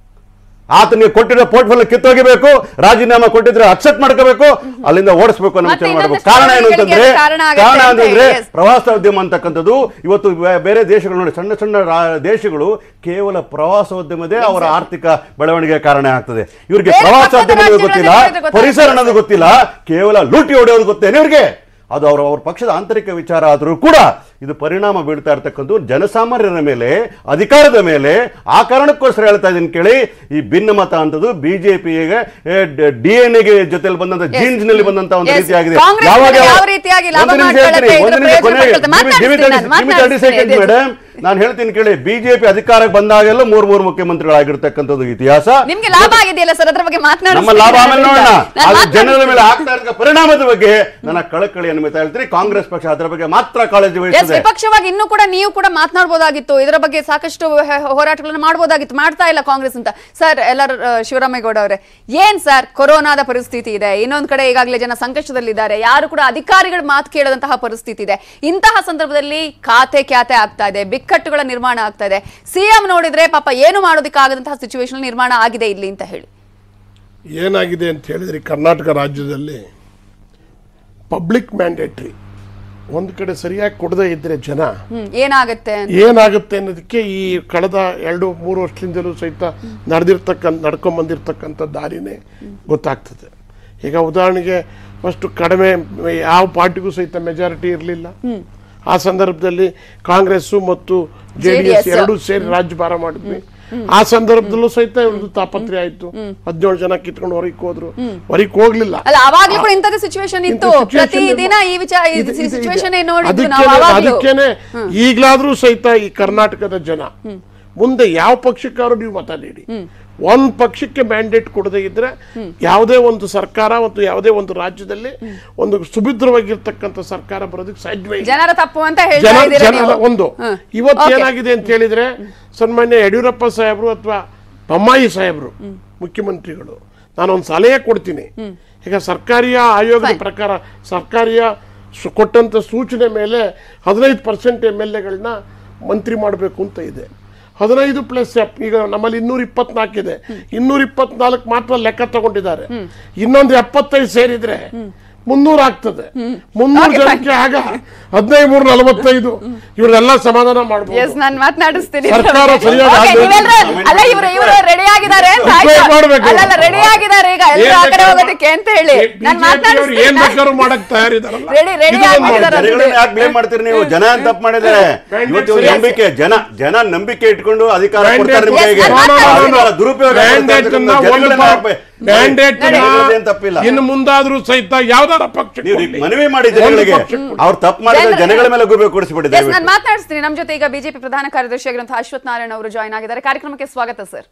ಆತನಿಗೆ ಕೊಟ್ಟಿರೋ ಪೋರ್ಟ್ಫೋಲಿಯೋ ಕಿತ್ತೋಗಿಬೇಕು ರಾಜೀನಾಮೆ ಕೊಟ್ಟಿದ್ರೆ ಅಕ್ಸೆಪ್ಟ್ ಮಾಡ್ಕೋಬೇಕು ಅಲ್ಲಿಂದ ಓಡಿಸ್ಬೇಕು ಅನ್ನೋ ಮತ್ತೆ ವಿಚಾರ ಮಾಡಬೇಕು ಇನ್ನೊಂದಷ್ಟು ಕಾರಣ ಏನು ಅಂತಂದ್ರೆ ಬೆಳವಣಿಗೆಗೆ ಕಾರಣ ಆಗತ್ತೆ ಕಾರಣ ಅಂತ ಅಂತಂದ್ರೆ ಹೇಳಿ, yes. ಪ್ರವಾಸೋದ್ಯಮ ಅಂತಕ್ಕಂಥದ್ದು ಇವತ್ತು ಬೇ- ಬೇರೆ ದೇಶಗಳು ನೋಡಿ ಸಣ್ಣ ಸಣ್ಣ ರಾ- ದೇಶಗಳು ಕೇವಲ ಪ್ರವಾಸೋದ್ಯಮದೇ ಅವರ ಆರ್ಥಿಕ ಬೆಳವಣಿಗೆ ಕಾರಣ ಆಗ್ತದೆ ಇವರಿಗೆ ಬೇರೆ ಪ್ರವಾಸೋದ್ಯಮ ಪಕ್ಕದ ಗೊತ್ತಿಲ್ಲ ರಾಜ್ಯಗಳಲ್ಲಿ ಗೊತ್ತಾಗ್ತದೆ. ಪರಿಸರ ಅನ್ನೋದು ಗೊತ್ತಿಲ್ಲ ಕೇವಲ ಲೂಟಿ ಹೊಡೆಯೋದು ಗೊತ್ತೇನೆ ಇವ್ರಿಗೆ ಅದು ಅವರ ಅವ್ರ ಪಕ್ಷದ ಆಂತರಿಕ ವಿಚಾರ ಆದರೂ ಕೂಡ ಇದು ಪರಿಣಾಮ ಬೀಳ್ತಾ ಇರ್ತಕ್ಕಂಥ ಜನಸಾಮಾನ್ಯರ ಮೇಲೆ ಅಧಿಕಾರದ ಮೇಲೆ ಆ ಕಾರಣಕ್ಕೋಸ್ಕರ ಹೇಳ್ತಾ ಇದ್ದೀನಿ ಕೇಳಿ ಈ ಭಿನ್ನಮತ ಅಂತದ್ದು ಬಿಜೆಪಿಗೆ ಡಿ ಎನ್ ಎಗೆ ಜೊತೆಲಿ ಬಂದಂತ Yes. ಜೀನ್ಸ್ ನಲ್ಲಿ ಬಂದಂತ ಒಂದು Yes. ರೀತಿಯಾಗಿದೆ ಕಾಂಗ್ರೆಸ್ ಯಾವಾಗ ಯಾವ ರೀತಿಯಾಗಿ ಲಾಭ ಒಂದು ನಿಮಿಷ ಮಾಡ್ಕೊಳ್ಳುತ್ತೆ, ಹೇಳ್ತೀನಿ, ಇದ್ರ ಒಂದು ನಿಮಿಷ ಪ್ರಯೋಜನ ಕೊನೆಗೆ ಪಡ್ಕೊಳ್ತೆ. give me- give me ಮಾತಾಡ್ತೀನಿ 30 ನಾನು, give me 30 seconds, ಮಾತಾಡ್ತೀನಿ. madam. ನಾನು ಹೇಳ್ತೀನಿ ಕೇಳಿ ಬಿಜೆಪಿ ಅಧಿಕಾರಕ್ಕೆ ಬಂದಾಗೆಲ್ಲ ಮೂರ್ ಮೂರು ಮುಖ್ಯಮಂತ್ರಿಗಳಾಗಿರ್ತಕ್ಕಂಥದ್ದು ಇತಿಹಾಸ ನಿಮ್ಗೆ ಲಾಭ ಆಗಿದೆಯಲ್ಲ ಸರ್ ಅದ್ರ ಬಗ್ಗೆ ಮಾತನಾಡಿ ನಮ್ಮ ಲಾಭ ಆಮೇಲೆ ನೋಡೋಣ ಅದು ಜನರ ಮೇಲೆ ಆಗ್ತಾ ಇರೋ ಪರಿಣಾಮದ ಬಗ್ಗೆ ನನ್ನ ಕಳಕಳಿ ಅನ್ಮಿತಾ ಹೇಳ್ತೀನಿ ಕಾಂಗ್ರೆಸ್ ಪಕ್ಷ ಅದರ ಬಗ್ಗೆ ಮಾತ್ರ ಕಾಳಜಿ ಎಸ್ ವಹಿಸಿದೆ ವಿಪಕ್ಷವಾಗಿ ಇನ್ನೂ ಕೂಡ ನೀವು ಕೂಡ ಮಾತನಾಡಬಹುದಾಗಿತ್ತು ಇದರ ಬಗ್ಗೆ ಸಾಕಷ್ಟು ಹೆ- ಹೋರಾಟಗಳನ್ನು ಮಾಡಬಹುದಾಗಿತ್ತು ಮಾಡ್ತಾ ಇಲ್ಲ ಕಾಂಗ್ರೆಸ್ ಅಂತ ಸರ್ ಎಲ್ಲರೂ ಆ, ಶಿವರಾಮೇಗೌಡ ಅವರೇ ಏನ್ ಸರ್ ಕೊರೋನಾದ ಪರಿಸ್ಥಿತಿ ಇದೆ ಇನ್ನೊಂದ್ ಕಡೆ ಈಗಾಗಲೇ ಜನ ಸಂಕಷ್ಟದಲ್ಲಿದ್ದಾರೆ ಯಾರು ಕೂಡ ಅಧಿಕಾರಿಗಳ ಮಾತು ಕೇಳದಂತಹ ಪರಿಸ್ಥಿತಿ ಇದೆ ಇಂತಹ ಸಂದರ್ಭದಲ್ಲಿ ಖಾತೆ ಖ್ಯಾತೆ ಆಗ್ತಾ ಇದೆ ಬಿಕ್ಕಟ್ಟುಗಳ ನಿರ್ಮಾಣ ಆಗ್ತಾ ಇದೆ ಸಿಎಂ ನೋಡಿದ್ರೆ ಪಾಪ ಏನು ಮಾಡೋದಕ್ಕಾಗದಂತಹ ಸಿಚುವೇಶನ್ ನಿರ್ಮಾಣ ಆಗಿದೆ ಇಲ್ಲಿ ಅಂತ ಹೇಳಿ ಏನಾಗಿದೆ ಅಂತ ಹೇಳಿದ್ರೆ ಈ ಕರ್ನಾಟಕ ರಾಜ್ಯದಲ್ಲಿ ಪಬ್ಲಿಕ್ ಮ್ಯಾಂಡೇಟ್ರಿ ಒಂದು ಕಡೆ ಸರಿಯಾಗಿ ಕೊಡದೇ ಇದ್ರೆ ಜನ ಹ್ಮ್ ಏನಾಗುತ್ತೆ ಅಂತ ಏನಾಗುತ್ತೆ ಅನ್ನೋದಕ್ಕೆ ಈ ಕಳೆದ ಎರಡು ಮೂರು ವರ್ಷದಿಂದಲೂ ಸಹಿತ ನಡೆದಿರ್ತಕ್ಕಂಥ ನಡ್ಕೊಂಡ್ ಬಂದಿರತಕ್ಕಂಥ ದಾರಿನೇ ಗೊತ್ತಾಗ್ತದೆ ಈಗ ಉದಾಹರಣೆಗೆ ಫಸ್ಟ್ ಕಡಿಮೆ ಯಾವ ಪಾರ್ಟಿಗೂ ಸಹಿತ ಮೆಜಾರಿಟಿ ಇರಲಿಲ್ಲ ಆ ಸಂದರ್ಭದಲ್ಲಿ ಕಾಂಗ್ರೆಸ್ಸು ಮತ್ತು ಜೆ ಡಿ ಎಸ್ JDS. ಎರಡೂ ಸೇರಿ ರಾಜ್ಯಭಾರ ಮಾಡಿದ್ವಿ ಆ ಸಂದರ್ಭದಲ್ಲೂ ಸಹಿತ ಇವ್ರದ್ದು ತಾಪತ್ರೆ ಆಯ್ತು ಹದಿನೇಳು ಜನ ಕಿತ್ಕೊಂಡು ಹೊರಗೆ ಹೋದ್ರು ಹೊರಗೆ ಹೋಗ್ಲಿಲ್ಲ ಅಲ್ಲ ಅವಾಗ್ಲೂ ಕೂಡ ಇಂಥದ್ದೇ ಸಿಚುವೇಶನ್ ಇತ್ತು ಇಂಥ situation ಪ್ರತಿದಿನ ಈ ವಿಚಾರ ಇದೆ, ಇದೆ, ಇದೆ. ಸಿಚುವೇಶನ್ ನೋಡಿದ್ವಿ ನಾವು ಅದಕ್ಕೇನೆ- ಅವಾಗ್ಲೂ ಅದಕ್ಕೇನೆ ಈಗ್ಲಾದ್ರೂ ಸಹಿತ ಈ ಕರ್ನಾಟಕದ ಜನ ಮುಂದೆ ಯಾವ ಪಕ್ಷಕ್ಕಾದ್ರೂ ನೀವು ಮತ ನೀಡಿ ಒಂದ್ ಪಕ್ಷಕ್ಕೆ ಮ್ಯಾಂಡೇಟ್ ಕೊಡದೇ ಇದ್ರೆ ಯಾವುದೇ ಒಂದು ಸರ್ಕಾರ ಮತ್ತು ಯಾವುದೇ ಒಂದು ರಾಜ್ಯದಲ್ಲಿ ಒಂದು ಸುಭದ್ರವಾಗಿರ್ತಕ್ಕಂಥ ಸರ್ಕಾರ ಬರೋದಕ್ಕೆ ಸಾಧ್ಯವೇ ಇಲ್ಲ. ಜನರ ತಪ್ಪು ಅಂತ ಹೇಳ್ತಾ ಜನ ಇದ್ದೀರಾ ಜನ ನೀವು. ಒಂದು ಹ್ಮ್. ಇವತ್ತು Okay. ಏನಾಗಿದೆ ಅಂತ ಹೇಳಿದ್ರೆ ಸನ್ಮಾನ್ಯ ಯಡಿಯೂರಪ್ಪ ಸಾಹೇಬರು ಅಥವಾ ಬೊಮ್ಮಾಯಿ ಸಾಹೇಬರು ಮುಖ್ಯಮಂತ್ರಿಗಳು ನಾನೊಂದು ಸಲಹೆ ಕೊಡ್ತೀನಿ ಈಗ ಸರ್ಕಾರಿಯ ಆಯೋಗದ Fine. ಪ್ರಕಾರ ಸರ್ಕಾರಿಯ ಸು- ಕೊಟ್ಟಂತ ಸೂಚನೆ ಮೇಲೆ ಹದಿನೈದು ಪರ್ಸೆಂಟ್ ಎಮ್ ಎಲ್ ಎಗಳನ್ನ ಮಂತ್ರಿ ಮಾಡಬೇಕು ಅಂತ ಇದೆ ಹದಿನೈದು ಪ್ಲಸ್ ಈಗ ನಮ್ಮಲ್ಲಿ ಇನ್ನೂರ ಇಪ್ಪತ್ನಾಲ್ಕು ಇದೆ ಇನ್ನೂರ ಇಪ್ಪತ್ನಾಲ್ಕು ಮಾತ್ರ ಲೆಕ್ಕ ತಗೊಂಡಿದ್ದಾರೆ ಇನ್ನೊಂದು ಎಪ್ಪತ್ತೈದು ಸೇರಿದ್ರೆ ಮುನ್ನೂರು ಆಗ್ತದೆ ಮುನ್ನೂರು Okay, ಜನಕ್ಕೆ ಆಗ ಹದಿನೈದು ಮೂರು ನಲವತ್ತೈದು ಇವ್ರನ್ನೆಲ್ಲ ಸಮಾಧಾನ ಎಸ್ ಮಾಡ್ಬೋದು ನಾನು ಮಾತನಾಡಿಸ್ತೀನಿ ಸರ್ಕಾರ ಸರಿಯಾಗಿ Okay, ಆಡಳಿತ ನೀವೆಲ್ರೂ- ಅಲ್ಲ ಇವರು ಇವರು ರೆಡಿ ಆಗಿದ್ದಾರೆ ಅಂತ ಉಪಯೋಗ ಆಯ್ತು. ಮಾಡ್ಬೇಕು. ಅಲ್ಲ ಅಲ್ಲ ರೆಡಿ ಆಗಿದ್ದಾರೆ ಈಗ ಎಲ್ಲರೂ ಆ ಕಡೆ ಹೋಗೋದಕ್ಕೆ ಅಂತ ಹೇಳಿ ನಾನು ಬಿಜೆಪಿ ಅವ್ರು ಏನ್ ಮಾತನಾಡಿಸ್ತೀನಿ ಬೇಕಾದ್ರೂ ಮಾಡಕ್ ತಯಾರಿದಾರಲ್ಲ ರೆಡಿ ರೆಡಿ ಇದು ಒಂದು ಆಗಿದ್ದಾರೆ ಜನಗಳನ್ನ ಯಾಕೆ ಬ್ಲೇಮ್ ಮಾಡ್ತೀರಿ ನೀವು ಜನ ತಪ್ಪು ಮಾಡಿದ್ದಾರೆ Mandate ಇವತ್ತು ಇವ್ರ ಸರಿಯಾಗಿ- ನಂಬಿಕೆ ಜನ ಜನ ನಂಬಿಕೆ ಇಟ್ಕೊಂಡು ಅಧಿಕಾರ Mandate- ಕೊಡ್ತಾರೆ ನಿಮ್ಮ Yes, ಕೈಗೆ ನಾನು ಮಾತಾಡ್ತೀನಿ. ಅದನ್ನ ದುರುಪಯೋಗ Mandate ಅನ್ನ ಒಂದು ಜನಗಳನ್ನ ಪಾ- ಯಾಕೆ- Mandate ಅನ್ನ ಇರೋದೇನ್ ತಪ್ಪಿಲ್ಲ ಇನ್ನು ಮುಂದಾದ್ರೂ ಸಹಿತ ಯಾವ್ದಾರ ಪಕ್ಷ ನೀವು ಈಗ ಮನವಿ ಮಾಡಿ ಜನಗಳಿಗೆ ಅವ್ರು ತಪ್ಪು ಮಾಡಿದ್ರೆ ಜನರ- ಜನಗಳ ಮೇಲೆ ಗುಬೆ ಕೊಡಿಸ್ಬಿಡಿ ಎಸ್ ನಾನು ದಯವಿಟ್ಟು ಮಾತನಾಡಿಸ್ತೀನಿ ನಮ್ಮ ಜೊತೆ ಈಗ ಬಿಜೆಪಿ ಪ್ರಧಾನ ಕಾರ್ಯದರ್ಶಿ ಆಗಿರುವಂತಹ ಅಶ್ವಥ್ ನಾರಾಯಣ ಅವರು ಜಾಯ್ನ್ ಆಗಿದ್ದಾರೆ ಕಾರ್ಯಕ್ರಮಕ್ಕೆ ಸ್ವಾಗತ ಸರ್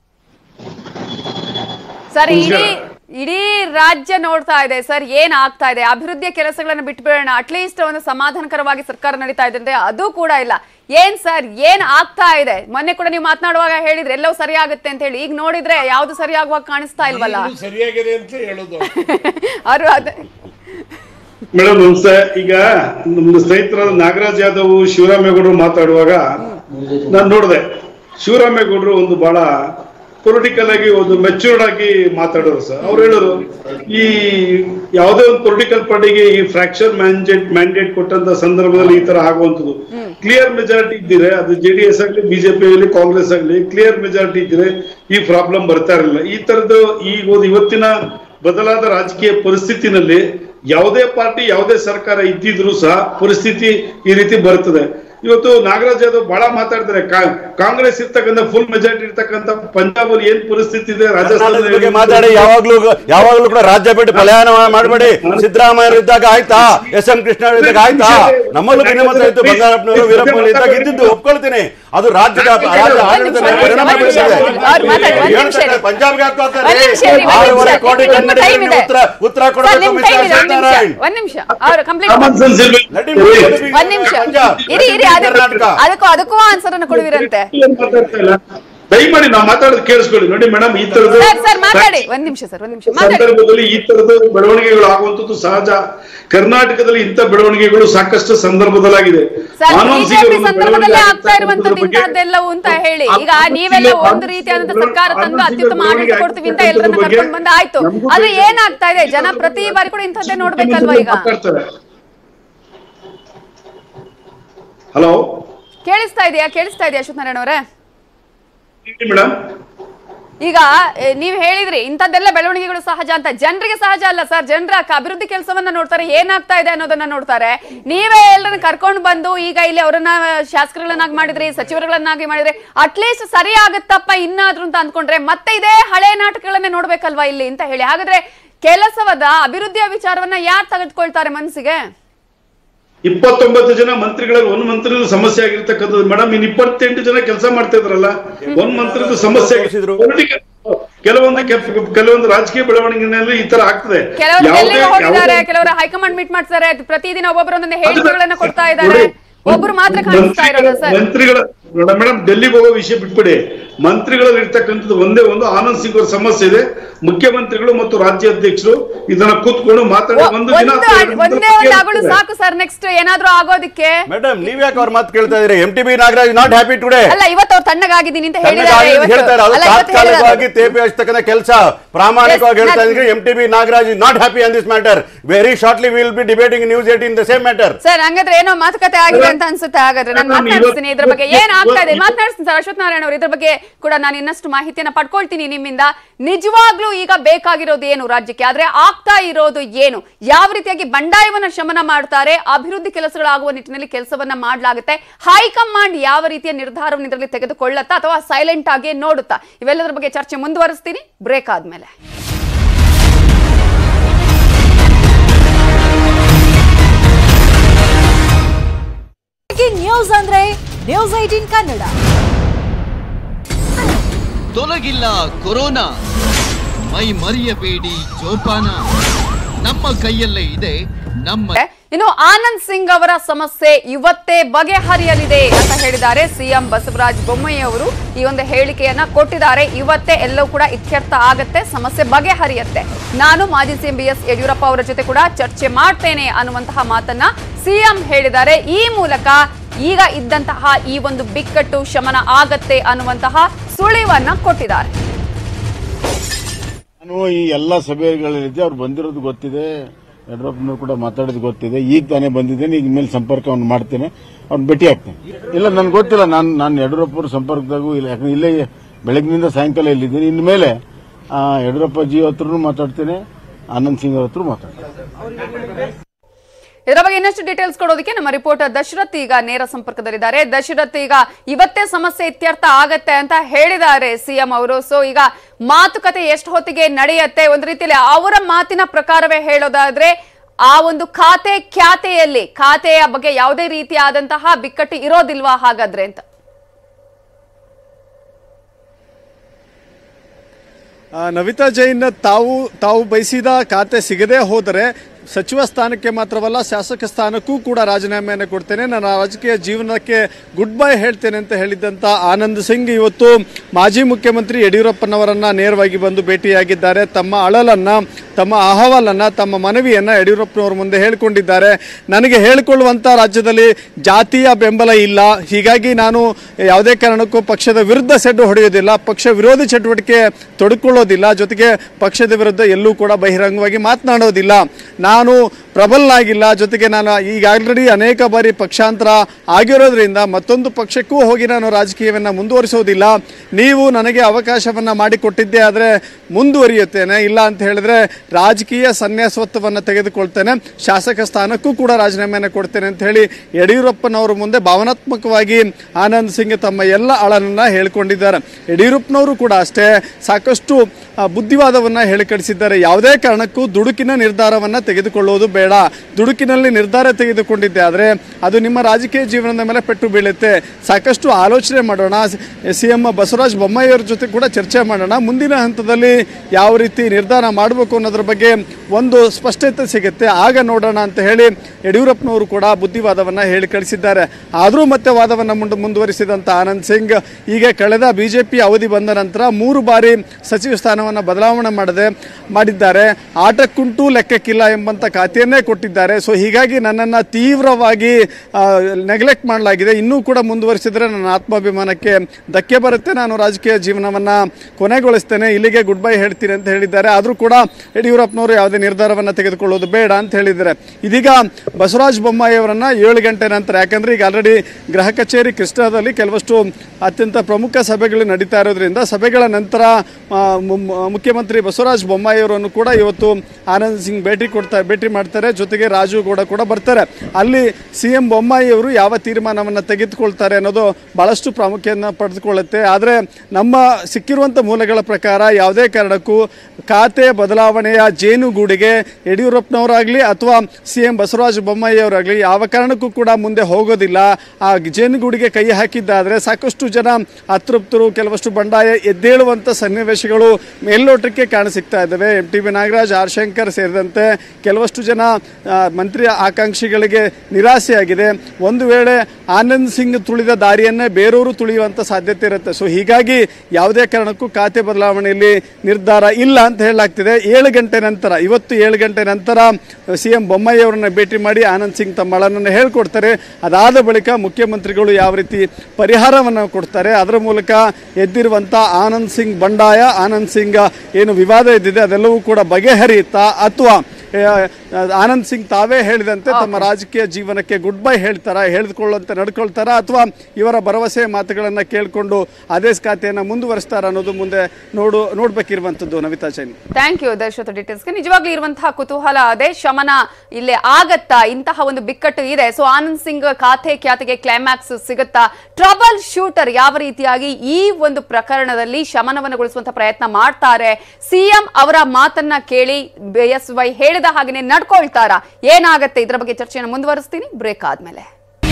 ಸರ್ ಇಡೀ ಇಡೀ ರಾಜ್ಯ ನೋಡ್ತಾ ಇದೆ ಸರ್ ಏನ್ ಆಗ್ತಾ ಇದೆ ಅಭಿವೃದ್ಧಿಯ ಕೆಲಸಗಳನ್ನ ಬಿಟ್ಬಿಡೋಣ ಅಟ್ಲೀಸ್ಟ್ ಒಂದು ಸಮಾಧಾನಕರವಾಗಿ ಸರ್ಕಾರ ನಡೀತಾ ಇದೆ ಅಂದ್ರೆ ಅದು ಕೂಡ ಇಲ್ಲ ಏನ್ ಸರ್ ಏನ್ ಆಗ್ತಾ ಇದೆ ಮೊನ್ನೆ ಕೂಡ ನೀವು ಮಾತನಾಡುವಾಗ ಹೇಳಿದ್ರೆ ಎಲ್ಲವೂ ಸರಿ ಆಗುತ್ತೆ ಅಂತ ಹೇಳಿ ಈಗ ನೋಡಿದ್ರೆ ಯಾವ್ದು ಸರಿಯಾಗುವಾಗ ಕಾಣಿಸ್ತಾ ಇಲ್ವಲ್ಲ ಸರಿಯಾಗಿದೆ ಅಂತ ಹೇಳುದು ಅವರು ಅದ ಮೇಡಮ್ ನಮಸ್ತೆ ಈಗ ನಮ್ಮ ಸ್ನೇಹಿತರಾದ ನಾಗರಾಜ್ ಯಾದವ್ ಶಿವರಾಮೇಗೌಡರು ಮಾತಾಡುವಾಗ ನಾನು ನೋಡಿದೆ ಶಿವರಾಮೇಗೌಡರು ಒಂದು ಬಹಳ ಪೊಲಿಟಿಕಲ್ ಆಗಿ ಒಂದು ಮೆಚೂರ್ಡ್ ಆಗಿ ಮಾತಾಡೋರು ಸರ್ ಅವ್ರು ಹೇಳೋರು ಈ ಯಾವುದೇ ಒಂದು ಪೊಲಿಟಿಕಲ್ ಪಾರ್ಟಿಗೆ ಈ ಫ್ರಾಕ್ಚರ್ ಮ್ಯಾಂಡೇಟ್ ಮ್ಯಾಂಡೇಟ್ ಕೊಟ್ಟಂತ ಸಂದರ್ಭದಲ್ಲಿ ಈ ತರ ಆಗುವಂಥದ್ದು ಕ್ಲಿಯರ್ ಮೆಜಾರಿಟಿ ಇದ್ದಿರೆ ಅದು ಜೆ ಡಿ ಎಸ್ ಆಗಲಿ ಬಿಜೆಪಿ ಆಗಲಿ ಕಾಂಗ್ರೆಸ್ ಆಗಲಿ ಕ್ಲಿಯರ್ ಮೆಜಾರಿಟಿ ಇದ್ದಿರೆ ಈ ಪ್ರಾಬ್ಲಮ್ ಬರ್ತಾ ಇರಲಿಲ್ಲ ಈ ತರದ್ದು ಈ ಒಂದು ಇವತ್ತಿನ ಬದಲಾದ ರಾಜಕೀಯ ಪರಿಸ್ಥಿತಿನಲ್ಲಿ ಯಾವುದೇ ಪಾರ್ಟಿ ಯಾವುದೇ ಸರ್ಕಾರ ಇದ್ದಿದ್ರು ಸಹ ಪರಿಸ್ಥಿತಿ ಈ ರೀತಿ ಬರ್ತದೆ ಇವತ್ತು ನಾಗರಾಜ್ ಯಾದವ್ ಬಹಳ ಮಾತಾಡ್ತಾರೆ ಕಾ- ಕಾಂಗ್ರೆಸ್ ಇರ್ತಕ್ಕಂಥ ಫುಲ್ ಮೆಜಾರಿಟಿ ಇರ್ತಕ್ಕಂಥ ಪಂಜಾಬ್ ಅಲ್ಲಿ ಏನ್ ಪರಿಸ್ಥಿತಿ ಇದೆ ಕರ್ನಾಟಕದ ಬಗ್ಗೆ ರಾಜಸ್ಥಾನ ಮಾತಾಡಿ ಯಾವಾಗ್ಲೂ ಯಾವಾಗ್ಲೂ ಕೂಡ ರಾಜ್ಯ ಬಿಟ್ಟು ಪಲಾಯನ ಮಾಡಬೇಡಿ ಸಿದ್ದರಾಮಯ್ಯ ಇದ್ದಾಗ ಆಯ್ತಾ ಎಸ್ ಎಂ ಕೃಷ್ಣ ಇದ್ದಾಗ ಆಯ್ತಾ ನಮ್ಮಲ್ಲೂ ಭಿನ್ನಮತ ಇತ್ತು ಬಂಗಾರಪ್ಪನವರು ವೀರಪ್ಪನವರು ಇದ್ದಾಗ ಇದ್ದಿದ್ದು ಒಪ್ಕೊಳ್ತೀನಿ ಅದು ರಾಜ್ಯದ ರಾಜ್ಯ ಆಡಳಿತ ಮೇಲೆ ಪರಿಣಾಮ ಬೀಳ್ತದೆ ಅವ್ರು ಮಾತಾಡಿ, ಒಂದ್ ನಿಮಿಷ ಹೇಳ್ತಾರೆ, ಇರಿ. ಪಂಜಾಬ್ಗೆ ಹಾಕು ಅಂತಾರೆ. ಒಂದ್ ನಿಮಿಷ ಇರಿ, ಒಂದ್ ಆರೂವರೆ ನಿಮಿಷ. ಕೋಟಿ ನಿಮ್ಮ ಕನ್ನಡಿಗರಿಗೆ time ನೀವು ಇದೆ. ಉತ್ತರ ಉತ್ತರ ಸರ್, ಕೊಡಬೇಕು ನಿಮ್ ಮಿಸ್ಟರ್ time ಇದೆ, ಒಂದ್ ನಿಮಿಷ ಸತ್ಯನಾರಾಯಣ್ ಒಂದ್ ನಿಮಿಷ ಅವ್ರು ಕಂಪ್ಲೀಟ್ ಕಾಮನ್ ಸೆನ್ಸ್ ಇರ್ಬೇಕು. Let him go to the ಒಂದ್ ನಿಮಿಷ ಪಂಜಾಬ್. ಇರಿ ಇರಿ ಅದಕ್ಕೂ ಕರ್ನಾಟಕ ಅದಕ್ಕೂ ಅದಕ್ಕೂ ಆನ್ಸರ್ ಅನ್ನು ಕೊಡುವಿರಂತೆ ಏನ್ ಮಾತಾಡ್ತಾ ಇಲ್ಲ ದಯಮಾಡಿ ನಾವು ಮಾತಾಡೋದು ಕೇಳಿಸ್ಕೊಳ್ಳಿ ನೋಡಿ ಮೇಡಮ್ ಈ ತರದ್ದು ಸರ್ ಸರ್ ಮಾತಾಡಿ ಒಂದ್ ನಿಮಿಷ ಸರ್ ಒಂದ್ ನಿಮಿಷ ಮಾತಾಡಿ ಸಂದರ್ಭದಲ್ಲಿ ಈ ತರದ ಬೆಳವಣಿಗೆಗಳು ಆಗುವಂತದ್ದು ಸಹಜ ಕರ್ನಾಟಕದಲ್ಲಿ ಇಂಥ ಬೆಳವಣಿಗೆಗಳು ಸಾಕಷ್ಟು ಸಂದರ್ಭದಲ್ಲಾಗಿದೆ ಸರ್ ಆನಂದ್ ಸಿಂಗ್ ಬಿಜೆಪಿ ಅವರ ಸಂದರ್ಭದಲ್ಲೇ ಬೆಳವಣಿಗೆ ಆಗ್ತಾ ಇರುವಂತದ್ದು ಬಗ್ಗೆ- ಇಂತಹದ್ದೆಲ್ಲವೂ ಅಂತ ಹೇಳಿ ಈಗ ಆನಂದ್ ನೀವೆಲ್ಲ ಸಿಂಗ್ ಒಂದು ರೀತಿಯಾದಂತ ಸರ್ಕಾರ ತಂದು ಆನಂದ್ ಸಿಂಗ್ ಅತ್ಯುತ್ತಮ ಆಡಳಿತ ಬೆಳವಣಿಗೆ ಕೊಡ್ತೀವಿ ಅಂತ ಎಲ್ಲರನ್ನ ಬಗ್ಗೆ ಕರ್ಕೊಂಡು ಬಂದ ಆಯ್ತು ನಮಗೂ ಆದ್ರೆ ಬೇಜಾರು. ಏನಾಗ್ತಾ ಇದೆ ಜನ ಪ್ರತಿ ಬಾರಿ ಕೂಡ ಇಂಥದ್ದೇ ನೋಡ್ಬೇಕಲ್ವಾ ಈಗ ಮಾತಾಡ್ತಾರೆ ಹಲೋ ಕೇಳಿಸ್ತಾ ಇದೆಯಾ ಕೇಳಿಸ್ತಾ ಇದೆಯಾ ಅಶ್ವಥ್ ನಾರಾಯಣ ಅವರೇ ಮೇಡಮ್ ಈಗ ಎ, ನೀವ್ ಹೇಳಿದ್ರಿ ಇಂಥದ್ದೆಲ್ಲ ಬೆಳವಣಿಗೆಗಳು ಸಹಜ ಅಂತ ಜನರಿಗೆ ಸಹಜ ಅಲ್ಲ ಸರ್ ಜನರ ಅಭಿವೃದ್ಧಿ ಕೆಲಸವನ್ನ ನೋಡ್ತಾರೆ ಏನಾಗ್ತಾ ಇದೆ ಅನ್ನೋದನ್ನ ನೋಡ್ತಾರೆ ನೀವೇ ಎಲ್ಲರನ್ನ ಕರ್ಕೊಂಡು ಬಂದು ಈಗ ಇಲ್ಲಿ ಅವರನ್ನ ಶಾಸಕರುಗಳನ್ನಾಗಿ ಮಾಡಿದ್ರಿ ಸಚಿವರುಗಳನ್ನಾಗಿ ಮಾಡಿದ್ರಿ ಅಟ್ಲೀಸ್ಟ್ ಸರಿ ಆಗುತ್ತಪ್ಪ ಇನ್ನಾದ್ರೂ ಅಂತ ಅಂದ್ಕೊಂಡ್ರೆ ಮತ್ತೆ ಇದೇ ಹಳೆ ನಾಟಕಗಳನ್ನೇ ನೋಡ್ಬೇಕಲ್ವಾ ಇಲ್ಲಿ ಅಂತ ಹೇಳಿ ಹಾಗಾದ್ರೆ ಕೆಲಸವದ ಅಭಿವೃದ್ಧಿಯ ವಿಚಾರವನ್ನ ಯಾರು ತೆಗೆದುಕೊಳ್ತಾರೆ ಮನಸ್ಸಿಗೆ ಇಪ್ಪತ್ತೊಂಬತ್ತು ಜನ ಮಂತ್ರಿಗಳಲ್ಲಿ ಒಂದ್ ಮಂತ್ರಿ ಸಮಸ್ಯೆ ಆಗಿರ್ತಕ್ಕಂಥದ್ದು ಮೇಡಮ್ ಇನ್ ಇಪ್ಪತ್ತೆಂಟು ಜನ ಕೆಲಸ ಮಾಡ್ತಾ ಇದ್ರಲ್ಲ ಒಂದ್ ಮಂತ್ರಿದು ಸಮಸ್ಯೆ ತೋರಿಸಿದ್ರು. Political- ಕೆಲವೊಂದು ಕೆಲ- ಕೆಲವೊಂದು ರಾಜಕೀಯ ಬೆಳವಣಿಗೆನಲ್ಲಿ ಈ ತರ ಆಗ್ತದೆ ಕೆಲವರು ಯಾವುದೇ- ಡೆಲ್ಲಿಗೆ ಹೋಗಿದ್ದಾರೆ ಯಾವುದೇ- ಕೆಲವರು ಹೈಕಮಾಂಡ್ ಮೀಟ್ ಮಾಡ್ತಾರೆ ಪ್ರತಿದಿನ ಒಬ್ಬೊಬ್ಬರು ಒಂದೊಂದು ಅದು ಹೇಳಿಕೆಗಳನ್ನ ಕೊಡ್ತಾ ನೋಡಿ, ಇದ್ದಾರೆ ಒಬ್ರು ಮಾತ್ರ ಕಾಣಿಸ್ತಾ ಇರೋದು ಸರ್ ಮಂತ್ರಿಗಳ ಮೇಡಮ್ ಡೆಲ್ಲಿಗೆ ಹೋಗೋ ವಿಷಯ ಬಿಟ್ಬಿಡಿ ಮಂತ್ರಿಗಳಲ್ಲಿ ಇರ್ತಕ್ಕಂಥದ್ದು ಒಂದೇ ಒಂದು ಆನಂದ್ ಸಿಂಗ್ ಅವ್ರ ಸಮಸ್ಯೆ ಇದೆ ಮುಖ್ಯಮಂತ್ರಿಗಳು ಮತ್ತು ರಾಜ್ಯ ಅಧ್ಯಕ್ಷರು ಇದನ್ನ ಕೂತ್ಕೊಂಡು ಮಾತಾಡಿ ಒಂದು ದಿನ ಒಂದು ಅಥವಾ ಎರಡು ಒಂದೇ ದಿನದಲ್ಲಿ ಒಂದು ಅಗಳು ಆಗ್ತದೆ. ಸಾಕು ಸರ್ ನೆಕ್ಸ್ಟ್ ಏನಾದ್ರೂ ಆಗೋದಿಕ್ಕೆ ಮೇಡಮ್ ನೀವ್ ಯಾಕೆ ಅವ್ರ ಮಾತು ಕೇಳ್ತಾ ಇದೀರಿ M T B Nagaraj not happy today ಅಲ್ಲ ಇವತ್ತು ಅವ್ರು ತಣ್ಣಗಾಗಿದ್ದೀನಿ ಅಂತ ಹೇಳಿದ್ದಾರೆ ತಣ್ಣಗಾಗಿ ಇವತ್ತು. ಹೇಳ್ತಾರೆ ಅದು ಅಲ್ಲ, ಇವತ್ತು ತಾತ್ಕಾಲಿಕವಾಗಿ ಹೇಳಿದ್ದಾರೆ. ತೇಪಿ ಹಚ್ಚತಕ್ಕಂಥ ಕೆಲಸ ಪ್ರಾಮಾಣಿಕವಾಗಿ Yes, ಹೇಳ್ತಾ not- ಇದ್ರೆ M T B Nagaraj is not happy on this matter very shortly will be debating news eighteen the same matter sir ಹಂಗಾದ್ರೆ ಏನೋ ಮಾತುಕತೆ ಆಗಿದೆ ಅಂತ ಅನ್ಸುತ್ತೆ ಹಾಗಾದ್ರೆ ನಾನು ನಾನು ಮಾತನಾಡಿಸ್ತೀನಿ ಇದ್ರ ಬಗ್ಗೆ ಇವತ್ತು- ಏನ್ ಆಗ್ತಾ ಇದೆ ಇವತ್ತು- ಮಾತನಾಡಿಸ್ತೀನಿ ಸರ್ ಅಶ್ವಥ್ ನಾರಾಯಣ ಅವರು ಇದ್ರ ಬಗ್ಗೆ ಕೂಡ ನಾನು ಇನ್ನಷ್ಟು ಮಾಹಿತಿಯನ್ನ ಪಡ್ಕೊಳ್ತೀನಿ ನಿಮ್ಮಿಂದ ನಿಜವಾಗ್ಲೂ ಈಗ ಬೇಕಾಗಿರೋದು ಏನು ರಾಜ್ಯಕ್ಕೆ ಆದ್ರೆ ಆಗ್ತಾ ಇರೋದು ಏನು ಯಾವ ರೀತಿಯಾಗಿ ಬಂಡಾಯವನ್ನ ಶಮನ ಮಾಡ್ತಾರೆ ಅಭಿವೃದ್ಧಿ ಕೆಲಸಗಳಾಗುವ ನಿಟ್ಟಿನಲ್ಲಿ ಕೆಲಸವನ್ನ ಮಾಡಲಾಗುತ್ತೆ ಹೈಕಮಾಂಡ್ ಯಾವ ರೀತಿಯ ನಿರ್ಧಾರವನ್ನು ಇದರಲ್ಲಿ ತೆಗೆದುಕೊಳ್ಳುತ್ತಾ ಅಥವಾ ಸೈಲೆಂಟ್ ಆಗಿ ನೋಡುತ್ತಾ ಇವೆಲ್ಲದರ ಬಗ್ಗೆ ಚರ್ಚೆ ಮುಂದುವರಿಸ್ತೀನಿ ಬ್ರೇಕ್ ಆದ್ಮೇಲೆ ನ್ಯೂಸ್ ಅಂದ್ರೆ ನ್ಯೂಸ್ ಏಟಿನ್ ಕನ್ನಡ ತೊಲಗಿಲ್ಲ ಕೊರೋನಾ ಮೈ ಮರೆಯಬೇಡಿ ಜೋಪಾನ ನಮ್ಮ ಕೈಯಲ್ಲೇ ಇದೆ ನಮ್ಮ ಇನ್ನು ಆನಂದ್ ಸಿಂಗ್ ಅವರ ಸಮಸ್ಯೆ ಇವತ್ತೇ ಬಗೆಹರಿಯಲಿದೆ ಅಂತ ಹೇಳಿದ್ದಾರೆ ಸಿಎಂ ಬಸವರಾಜ ಬೊಮ್ಮಾಯಿ ಅವರು ಈ ಒಂದು ಹೇಳಿಕೆಯನ್ನ ಕೊಟ್ಟಿದ್ದಾರೆ ಇವತ್ತೇ ಎಲ್ಲವೂ ಕೂಡ ಇತ್ಯರ್ಥ ಆಗತ್ತೆ ಸಮಸ್ಯೆ ಬಗೆಹರಿಯತ್ತೆ ನಾನು ಮಾಜಿ ಸಿಎಂ ಬಿ ಎಸ್ ಯಡಿಯೂರಪ್ಪ ಅವರ ಜೊತೆ ಕೂಡ ಚರ್ಚೆ ಮಾಡ್ತೇನೆ ಅನ್ನುವಂತಹ ಮಾತನ್ನ ಸಿಎಂ ಹೇಳಿದ್ದಾರೆ ಈ ಮೂಲಕ ಈಗ ಇದ್ದಂತಹ ಈ ಒಂದು ಬಿಕ್ಕಟ್ಟು ಶಮನ ಆಗತ್ತೆ ಅನ್ನುವಂತಹ ಸುಳಿವನ್ನ ಕೊಟ್ಟಿದ್ದಾರೆ ನಾನು ಈ ಎಲ್ಲ ಸಭೆಗಳಿದ್ದೆ ಅವ್ರು ಬಂದಿರೋದು ಗೊತ್ತಿದೆ ಯಡಿಯೂರಪ್ಪನವ್ರು ಕೂಡ ಮಾತಾಡೋದು ಗೊತ್ತಿದೆ ಈಗ ತಾನೇ ಬಂದಿದ್ದೇನೆ ಈಗ ಮೇಲೆ ಸಂಪರ್ಕವನ್ನು ಮಾಡ್ತೇನೆ ಅವ್ನು ಭೇಟಿ ಆಗ್ತೇನೆ ಇಲ್ಲ ನನ್ಗೆ ಗೊತ್ತಿಲ್ಲ ನಾನು ನಾನು ಯಡಿಯೂರಪ್ಪವ್ರ ಸಂಪರ್ಕದಾಗೂ ಇಲ್ಲ ಯಾಕಂದ್ರೆ ಇಲ್ಲೇ ಬೆಳಗ್ಗಿನಿಂದ ಸಾಯಂಕಾಲ ಇಲ್ಲಿದ್ದೀನಿ ಇನ್ಮೇಲೆ ಆ, ಯಡಿಯೂರಪ್ಪ ಜಿ ಹತ್ರನೂ ಮಾತಾಡ್ತೇನೆ ಆನಂದ್ ಸಿಂಗ್ ಅವ್ರ ಹತ್ರ ಮಾತಾಡ್ತೇನೆ ಇದರ ಬಗ್ಗೆ ಇನ್ನಷ್ಟು ಡೀಟೇಲ್ಸ್ ಕೊಡೋದಕ್ಕೆ ನಮ್ಮ ರಿಪೋರ್ಟರ್ ದಶರಥ್ ಈಗ ನೇರ ಸಂಪರ್ಕದಲ್ಲಿದ್ದಾರೆ ದಶರಥ್ ಈಗ ಇವತ್ತೇ ಸಮಸ್ಯೆ ಇತ್ಯರ್ಥ ಆಗತ್ತೆ ಅಂತ ಹೇಳಿದ್ದಾರೆ ಸಿಎಂ ಅವರು ಸೊ ಈಗ ಮಾತುಕತೆ ಎಷ್ಟು ಹೊತ್ತಿಗೆ ನಡೆಯುತ್ತೆ ಒಂದು ರೀತಿಯಲ್ಲಿ ಅವರ ಮಾತಿನ ಪ್ರಕಾರವೇ ಹೇಳೋದಾದ್ರೆ ಆ ಒಂದು ಖಾತೆ ಖ್ಯಾತೆಯಲ್ಲಿ ಖಾತೆಯ ಬಗ್ಗೆ ಯಾವುದೇ ರೀತಿಯಾದಂತಹ ಬಿಕ್ಕಟ್ಟು ಇರೋದಿಲ್ವಾ ಹಾಗಾದ್ರೆ ಅಂತ ಆ, ನವಿತಾ ಜೈನ್ ತಾವು ತಾವು ಬಯಸಿದ ಖಾತೆ ಸಿಗದೇ ಹೋದರೆ ಸಚಿವ ಸ್ಥಾನಕ್ಕೆ ಮಾತ್ರವಲ್ಲ ಶಾಸಕ ಸ್ಥಾನಕ್ಕೂ ಕೂಡ ರಾಜೀನಾಮೆಯನ್ನು ಕೊಡ್ತೇನೆ ನನ್ನ ರಾಜಕೀಯ ಜೀವನಕ್ಕೆ ಗುಡ್ ಬೈ ಹೇಳ್ತೇನೆ ಅಂತ ಹೇಳಿದ್ದಂಥ ಆನಂದ್ ಸಿಂಗ್ ಇವತ್ತು ಮಾಜಿ ಮುಖ್ಯಮಂತ್ರಿ ಯಡಿಯೂರಪ್ಪನವರನ್ನ ನೇರವಾಗಿ ಬಂದು ಭೇಟಿಯಾಗಿದ್ದಾರೆ ತಮ್ಮ ಅಳಲನ್ನ ತಮ್ಮ ಅಹವಾಲನ್ನ ತಮ್ಮ ಮನವಿಯನ್ನ ಯಡಿಯೂರಪ್ಪನವರ ಮುಂದೆ ಹೇಳಿಕೊಂಡಿದ್ದಾರೆ ನನಗೆ ಹೇಳಿಕೊಳ್ಳುವಂತ ರಾಜ್ಯದಲ್ಲಿ ಜಾತಿಯ ಬೆಂಬಲ ಇಲ್ಲ ಹೀಗಾಗಿ ನಾನು ಯಾವುದೇ ಕಾರಣಕ್ಕೂ ಪಕ್ಷದ ವಿರುದ್ಧ ಸೆಡ್ಡು ಹೊಡೆಯೋದಿಲ್ಲ ಪಕ್ಷ ವಿರೋಧಿ ಚಟುವಟಿಕೆ ತೊಡಕೊಳ್ಳೋದಿಲ್ಲ ಜೊತೆಗೆ ಪಕ್ಷದ ವಿರುದ್ಧ ಎಲ್ಲೂ ಕೂಡ ಬಹಿರಂಗವಾಗಿ ಮಾತನಾಡೋದಿಲ್ಲ ನಾನು ಪ್ರಬಲನಾಗಿಲ್ಲ ಜೊತೆಗೆ ನಾನು ಈಗ ಆಲ್ರೆಡಿ ಅನೇಕ ಬಾರಿ ಪಕ್ಷಾಂತರ ಆಗಿರೋದ್ರಿಂದ ಮತ್ತೊಂದು ಪಕ್ಷಕ್ಕೂ ಹೋಗಿ ನಾನು ರಾಜಕೀಯವನ್ನು ಮುಂದುವರಿಸೋದಿಲ್ಲ ನೀವು ನನಗೆ ಅವಕಾಶವನ್ನು ಮಾಡಿಕೊಟ್ಟಿದ್ದೇ ಆದರೆ ಮುಂದುವರಿಯುತ್ತೇನೆ ಇಲ್ಲ ಅಂತ ಹೇಳಿದ್ರೆ ರಾಜಕೀಯ ಸನ್ಯಾಸತ್ವವನ್ನು ತೆಗೆದುಕೊಳ್ತೇನೆ ಶಾಸಕ ಸ್ಥಾನಕ್ಕೂ ಕೂಡ ರಾಜೀನಾಮೆಯನ್ನು ಕೊಡ್ತೇನೆ ಅಂತ ಹೇಳಿ ಯಡಿಯೂರಪ್ಪನವರ ಮುಂದೆ ಭಾವನಾತ್ಮಕವಾಗಿ ಆನಂದ್ ಸಿಂಗ್ ತಮ್ಮ ಎಲ್ಲ ಅಳನನ್ನ ಹೇಳಿಕೊಂಡಿದ್ದಾರೆ ಯಡಿಯೂರಪ್ಪನವರು ಕೂಡ ಅಷ್ಟೇ ಸಾಕಷ್ಟು ಆ, ಬುದ್ಧಿವಾದವನ್ನ ಹೇಳಿಕಡಿಸಿದ್ದಾರೆ ಯಾವುದೇ ಕಾರಣಕ್ಕೂ ದುಡುಕಿನ ನಿರ್ಧಾರವನ್ನ ತೆಗೆದುಕೊಳ್ಳುವುದು ಬೇಡ ದುಡುಕಿನಲ್ಲಿ ನಿರ್ಧಾರ ತೆಗೆದುಕೊಂಡಿದ್ದೆ ಆದರೆ ಅದು ನಿಮ್ಮ ರಾಜಕೀಯ ಜೀವನದ ಮೇಲೆ ಪೆಟ್ಟು ಬೀಳುತ್ತೆ ಸಾಕಷ್ಟು ಆಲೋಚನೆ ಮಾಡೋಣ ಸಿ ಎಂ ಬಸವರಾಜ ಬೊಮ್ಮಾಯಿಯವರ ಜೊತೆ ಕೂಡ ಚರ್ಚೆ ಮಾಡೋಣ ಮುಂದಿನ ಹಂತದಲ್ಲಿ ಯಾವ ರೀತಿ ನಿರ್ಧಾರ ಮಾಡಬೇಕು ಅನ್ನೋದ್ರ ಬಗ್ಗೆ ಒಂದು ಸ್ಪಷ್ಟತೆ ಸಿಗುತ್ತೆ ಆಗ ನೋಡೋಣ ಅಂತ ಹೇಳಿ ಯಡಿಯೂರಪ್ಪನವರು ಕೂಡ ಬುದ್ಧಿವಾದವನ್ನ ಹೇಳಿ ಕಳಿಸಿದ್ದಾರೆ ಆದರೂ ಮತ್ತೆ ವಾದವನ್ನು ಮುಂದೆ ಮುಂದುವರಿಸಿದಂಥ ಆನಂದ್ ಸಿಂಗ್ ಈಗ ಕಳೆದ ಬಿಜೆಪಿ ಅವಧಿ ಬಂದ ನಂತರ ಮೂರು ಬಾರಿ ಸಚಿವ ಸ್ಥಾನವನ್ನು ಬದಲಾವಣೆ ಮಾಡದೆ ಮಾಡಿದ್ದಾರೆ ಆಟಕ್ಕುಂಟು ಲೆಕ್ಕಕ್ಕಿಲ್ಲ ಎಂಬಂತ ಖಾತೆಯನ್ನೇ ಕೊಟ್ಟಿದ್ದಾರೆ ಸೊ ಹೀಗಾಗಿ ನನ್ನನ್ನು ತೀವ್ರವಾಗಿ ನೆಗ್ಲೆಕ್ಟ್ ಮಾಡಲಾಗಿದೆ ಇನ್ನೂ ಕೂಡ ಮುಂದುವರಿಸಿದರೆ ನನ್ನ ಆತ್ಮಾಭಿಮಾನಕ್ಕೆ ಧಕ್ಕೆ ಬರುತ್ತೆ ನಾನು ರಾಜಕೀಯ ಜೀವನವನ್ನು ಕೊನೆಗೊಳಿಸ್ತೇನೆ ಇಲ್ಲಿಗೆ ಗುಡ್ ಬೈ ಹೇಳ್ತೀನಿ ಅಂತ ಹೇಳಿದ್ದಾರೆ ಆದರೂ ಕೂಡ ಯಡಿಯೂರಪ್ಪನವರು ಯಾವುದೇ ನಿರ್ಧಾರವನ್ನು ತೆಗೆದುಕೊಳ್ಳೋದು ಬೇಡ ಅಂತ ಹೇಳಿದ್ದಾರೆ ಇದೀಗ ಬಸವರಾಜ ಬೊಮ್ಮಾಯಿ ಅವರನ್ನ ಏಳು ಗಂಟೆ ನಂತರ ಯಾಕಂದ್ರೆ ಈಗ ಆಲ್ರೆಡಿ ಗೃಹ ಕಚೇರಿ ಕೃಷ್ಣಾದಲ್ಲಿ ಕೆಲವಷ್ಟು ಅತ್ಯಂತ ಪ್ರಮುಖ ಸಭೆಗಳು ನಡೀತಾ ಇರೋದ್ರಿಂದ ಸಭೆಗಳ ನಂತರ ಆ, ಮು- ಮು- ಮುಖ್ಯಮಂತ್ರಿ ಬಸವರಾಜ ಬೊಮ್ಮಾಯಿ ಅವರನ್ನು ಕೂಡ ಇವತ್ತು ಆನಂದ್ ಸಿಂಗ್ ಭೇಟಿ ಕೊಡ್ತಾ ಭೇಟಿ ಮಾಡ್ತಾರೆ ಜೊತೆಗೆ ರಾಜು ಗೌಡ ಕೂಡ ಬರ್ತಾರೆ ಅಲ್ಲಿ ಸಿ ಎಂ ಬೊಮ್ಮಾಯಿ ಅವರು ಯಾವ ತೀರ್ಮಾನವನ್ನು ತೆಗೆದುಕೊಳ್ತಾರೆ ಅನ್ನೋದು ಬಹಳಷ್ಟು ಪ್ರಾಮುಖ್ಯತೆಯನ್ನು ಪಡೆದುಕೊಳ್ಳುತ್ತೆ ಆದರೆ ನಮ್ಮ ಸಿಕ್ಕಿರುವಂಥ ಮೂಲಗಳ ಪ್ರಕಾರ ಯಾವುದೇ ಕಾರಣಕ್ಕೂ ಖಾತೆ ಬದಲಾವಣೆಯ ಜೇನುಗೂಡಿಗೆ ಯಡಿಯೂರಪ್ಪನವರಾಗಲಿ ಅಥವಾ ಸಿ ಎಂ ಬಸವರಾಜ ಬೊಮ್ಮಾಯಿ ಅವರಾಗಲಿ ಯಾವ ಕಾರಣಕ್ಕೂ ಕೂಡ ಮುಂದೆ ಹೋಗೋದಿಲ್ಲ ಆ ಜೇನುಗೂಡಿಗೆ ಕೈ ಹಾಕಿದ್ದಾದರೆ ಸಾಕಷ್ಟು ಜನ ಅತೃಪ್ತರು ಕೆಲವಷ್ಟು ಬಂಡಾಯ ಎದ್ದೇಳುವಂಥ ಸನ್ನಿವೇಶಗಳು ಮೇಲ್ನೋಟಕ್ಕೆ ಕಾಣಸಿಗ್ತಾ ಇದ್ದಾವೆ M T B Nagaraj R Shankar ಸೇರಿದಂತೆ ಕೆಲವಷ್ಟು ಜನ ಆ, ಮಂತ್ರಿ ಆಕಾಂಕ್ಷಿಗಳಿಗೆ ನಿರಾಸೆಯಾಗಿದೆ ಒಂದು ವೇಳೆ ಆನಂದ್ ಸಿಂಗ್ ತುಳಿದ ದಾರಿಯನ್ನೇ ಬೇರೆಯವರು ತುಳಿಯುವಂಥ ಸಾಧ್ಯತೆ ಇರುತ್ತೆ ಸೊ ಹೀಗಾಗಿ ಯಾವುದೇ ಕಾರಣಕ್ಕೂ ಖಾತೆ ಬದಲಾವಣೆಯಲ್ಲಿ ನಿರ್ಧಾರ ಇಲ್ಲ ಅಂತ ಹೇಳಲಾಗ್ತಿದೆ ಏಳು ಗಂಟೆ ನಂತರ ಇವತ್ತು ಏಳು ಗಂಟೆ ನಂತರ ಸಿ ಎಂ ಬೊಮ್ಮಾಯಿ ಅವರನ್ನ ಭೇಟಿ ಮಾಡಿ ಆನಂದ್ ಸಿಂಗ್ ತಮ್ಮ ಅಳನನ್ನು ಹೇಳ್ಕೊಡ್ತಾರೆ ಅದಾದ ಬಳಿಕ ಮುಖ್ಯಮಂತ್ರಿಗಳು ಯಾವ ರೀತಿ ಪರಿಹಾರವನ್ನು ಕೊಡ್ತಾರೆ ಅದರ ಮೂಲಕ ಎದ್ದಿರುವಂಥ ಆನಂದ್ ಸಿಂಗ್ ಬಂಡಾಯ ಆನಂದ್ ಸಿಂಗ್ ಏನು ವಿವಾದ ಇದ್ದಿದೆ ಅದೆಲ್ಲವೂ ಕೂಡ ಬಗೆಹರಿಯುತ್ತಾ ಅಥವಾ ಆ, ಆನಂದ್ ಸಿಂಗ್ ತಾವೇ ಹೇಳಿದಂತೆ ತಮ್ಮ ರಾಜಕೀಯ ಜೀವನಕ್ಕೆ ಗುಡ್ ಬೈ ಹೇಳ್ತಾರ ಹೇಳಿಕೊಳ್ಳುವಂತೆ ನಡ್ಕೊಳ್ತಾರ ಅಥವಾ ಇವರ ಭರವಸೆ ಮಾತುಗಳನ್ನು ಕೇಳಿಕೊಂಡು ಅದೇ ಖಾತೆಯನ್ನು ಮುಂದುವರಿಸ್ತಾರ ಅನ್ನೋದು ಮುಂದೆ ನೋಡು ನೋಡ್ಬೇಕಿರುವಂಥದ್ದು ನವಿತಾ ಜೈನ್ ಥ್ಯಾಂಕ್ ಯು ದರ್ಶತ್ ಡೀಟೇಲ್ಸ್ಗೆ ನಿಜವಾಗ್ಲೂ ಇರುವಂತಹ ಕುತೂಹಲ ಅದೇ ಶಮನ ಇಲ್ಲಿ ಆಗತ್ತಾ ಇಂತಹ ಒಂದು ಬಿಕ್ಕಟ್ಟು ಇದೆ ಸೊ ಆನಂದ್ ಸಿಂಗ್ ಖಾತೆ ಖ್ಯಾತಿಗೆ ಕ್ಲೈಮ್ಯಾಕ್ಸ್ ಸಿಗುತ್ತಾ ಟ್ರಬಲ್ ಶೂಟರ್ ಯಾವ ರೀತಿಯಾಗಿ ಈ ಒಂದು ಪ್ರಕರಣದಲ್ಲಿ ಶಮನವನ್ನುಗೊಳಿಸುವಂತ ಪ್ರಯತ್ನ ಮಾಡ್ತಾರೆ ಸಿಎಂ ಅವರ ಮಾತನ್ನ ಕೇಳಿ ಎಸ್ ವೈ ಹೇಳಿದ ಹಾಗೆನೆ ನಡ್ಕೊಳ್ತಾರಾ ಏನಾಗತ್ತೆ ಇದರ ಬಗ್ಗೆ ಚರ್ಚೆಯನ್ನು ಮುಂದುವರಿಸ್ತೀನಿ ಬ್ರೇಕ್ ಆದ್ಮೇಲೆ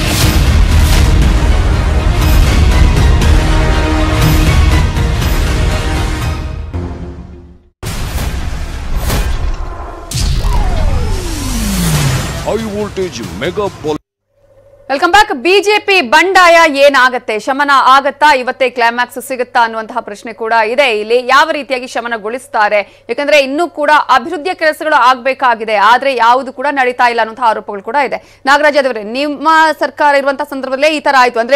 ಹೈ ವೋಲ್ಟೇಜ್ ಮೆಗಾ ಪಾಲ್ ವೆಲ್ಕಮ್ ಬ್ಯಾಕ್ ಬಿಜೆಪಿ ಬಂಡಾಯ ಏನಾಗತ್ತೆ ಶಮನ ಆಗತ್ತಾ ಇವತ್ತೇ ಕ್ಲೈಮ್ಯಾಕ್ಸ್ ಸಿಗುತ್ತಾ ಅನ್ನುವಂತಹ ಪ್ರಶ್ನೆ ಕೂಡ ಇದೆ ಇಲ್ಲಿ ಯಾವ ರೀತಿಯಾಗಿ ಶಮನಗೊಳಿಸ್ತಾರೆ ಯಾಕಂದ್ರೆ ಇನ್ನೂ ಕೂಡ ಅಭಿವೃದ್ಧಿಯ ಕೆಲಸಗಳು ಆಗ್ಬೇಕಾಗಿದೆ ಆದ್ರೆ ಯಾವುದು ಕೂಡ ನಡೀತಾ ಇಲ್ಲ ಅನ್ನುವಂತಹ ಆರೋಪಗಳು ಕೂಡ ಇದೆ ನಾಗರಾಜ್ ಅವರೇ ನಿಮ್ಮ ಸರ್ಕಾರ ಇರುವಂತಹ ಸಂದರ್ಭದಲ್ಲೇ ಈ ತರ ಆಯ್ತು ಅಂದ್ರೆ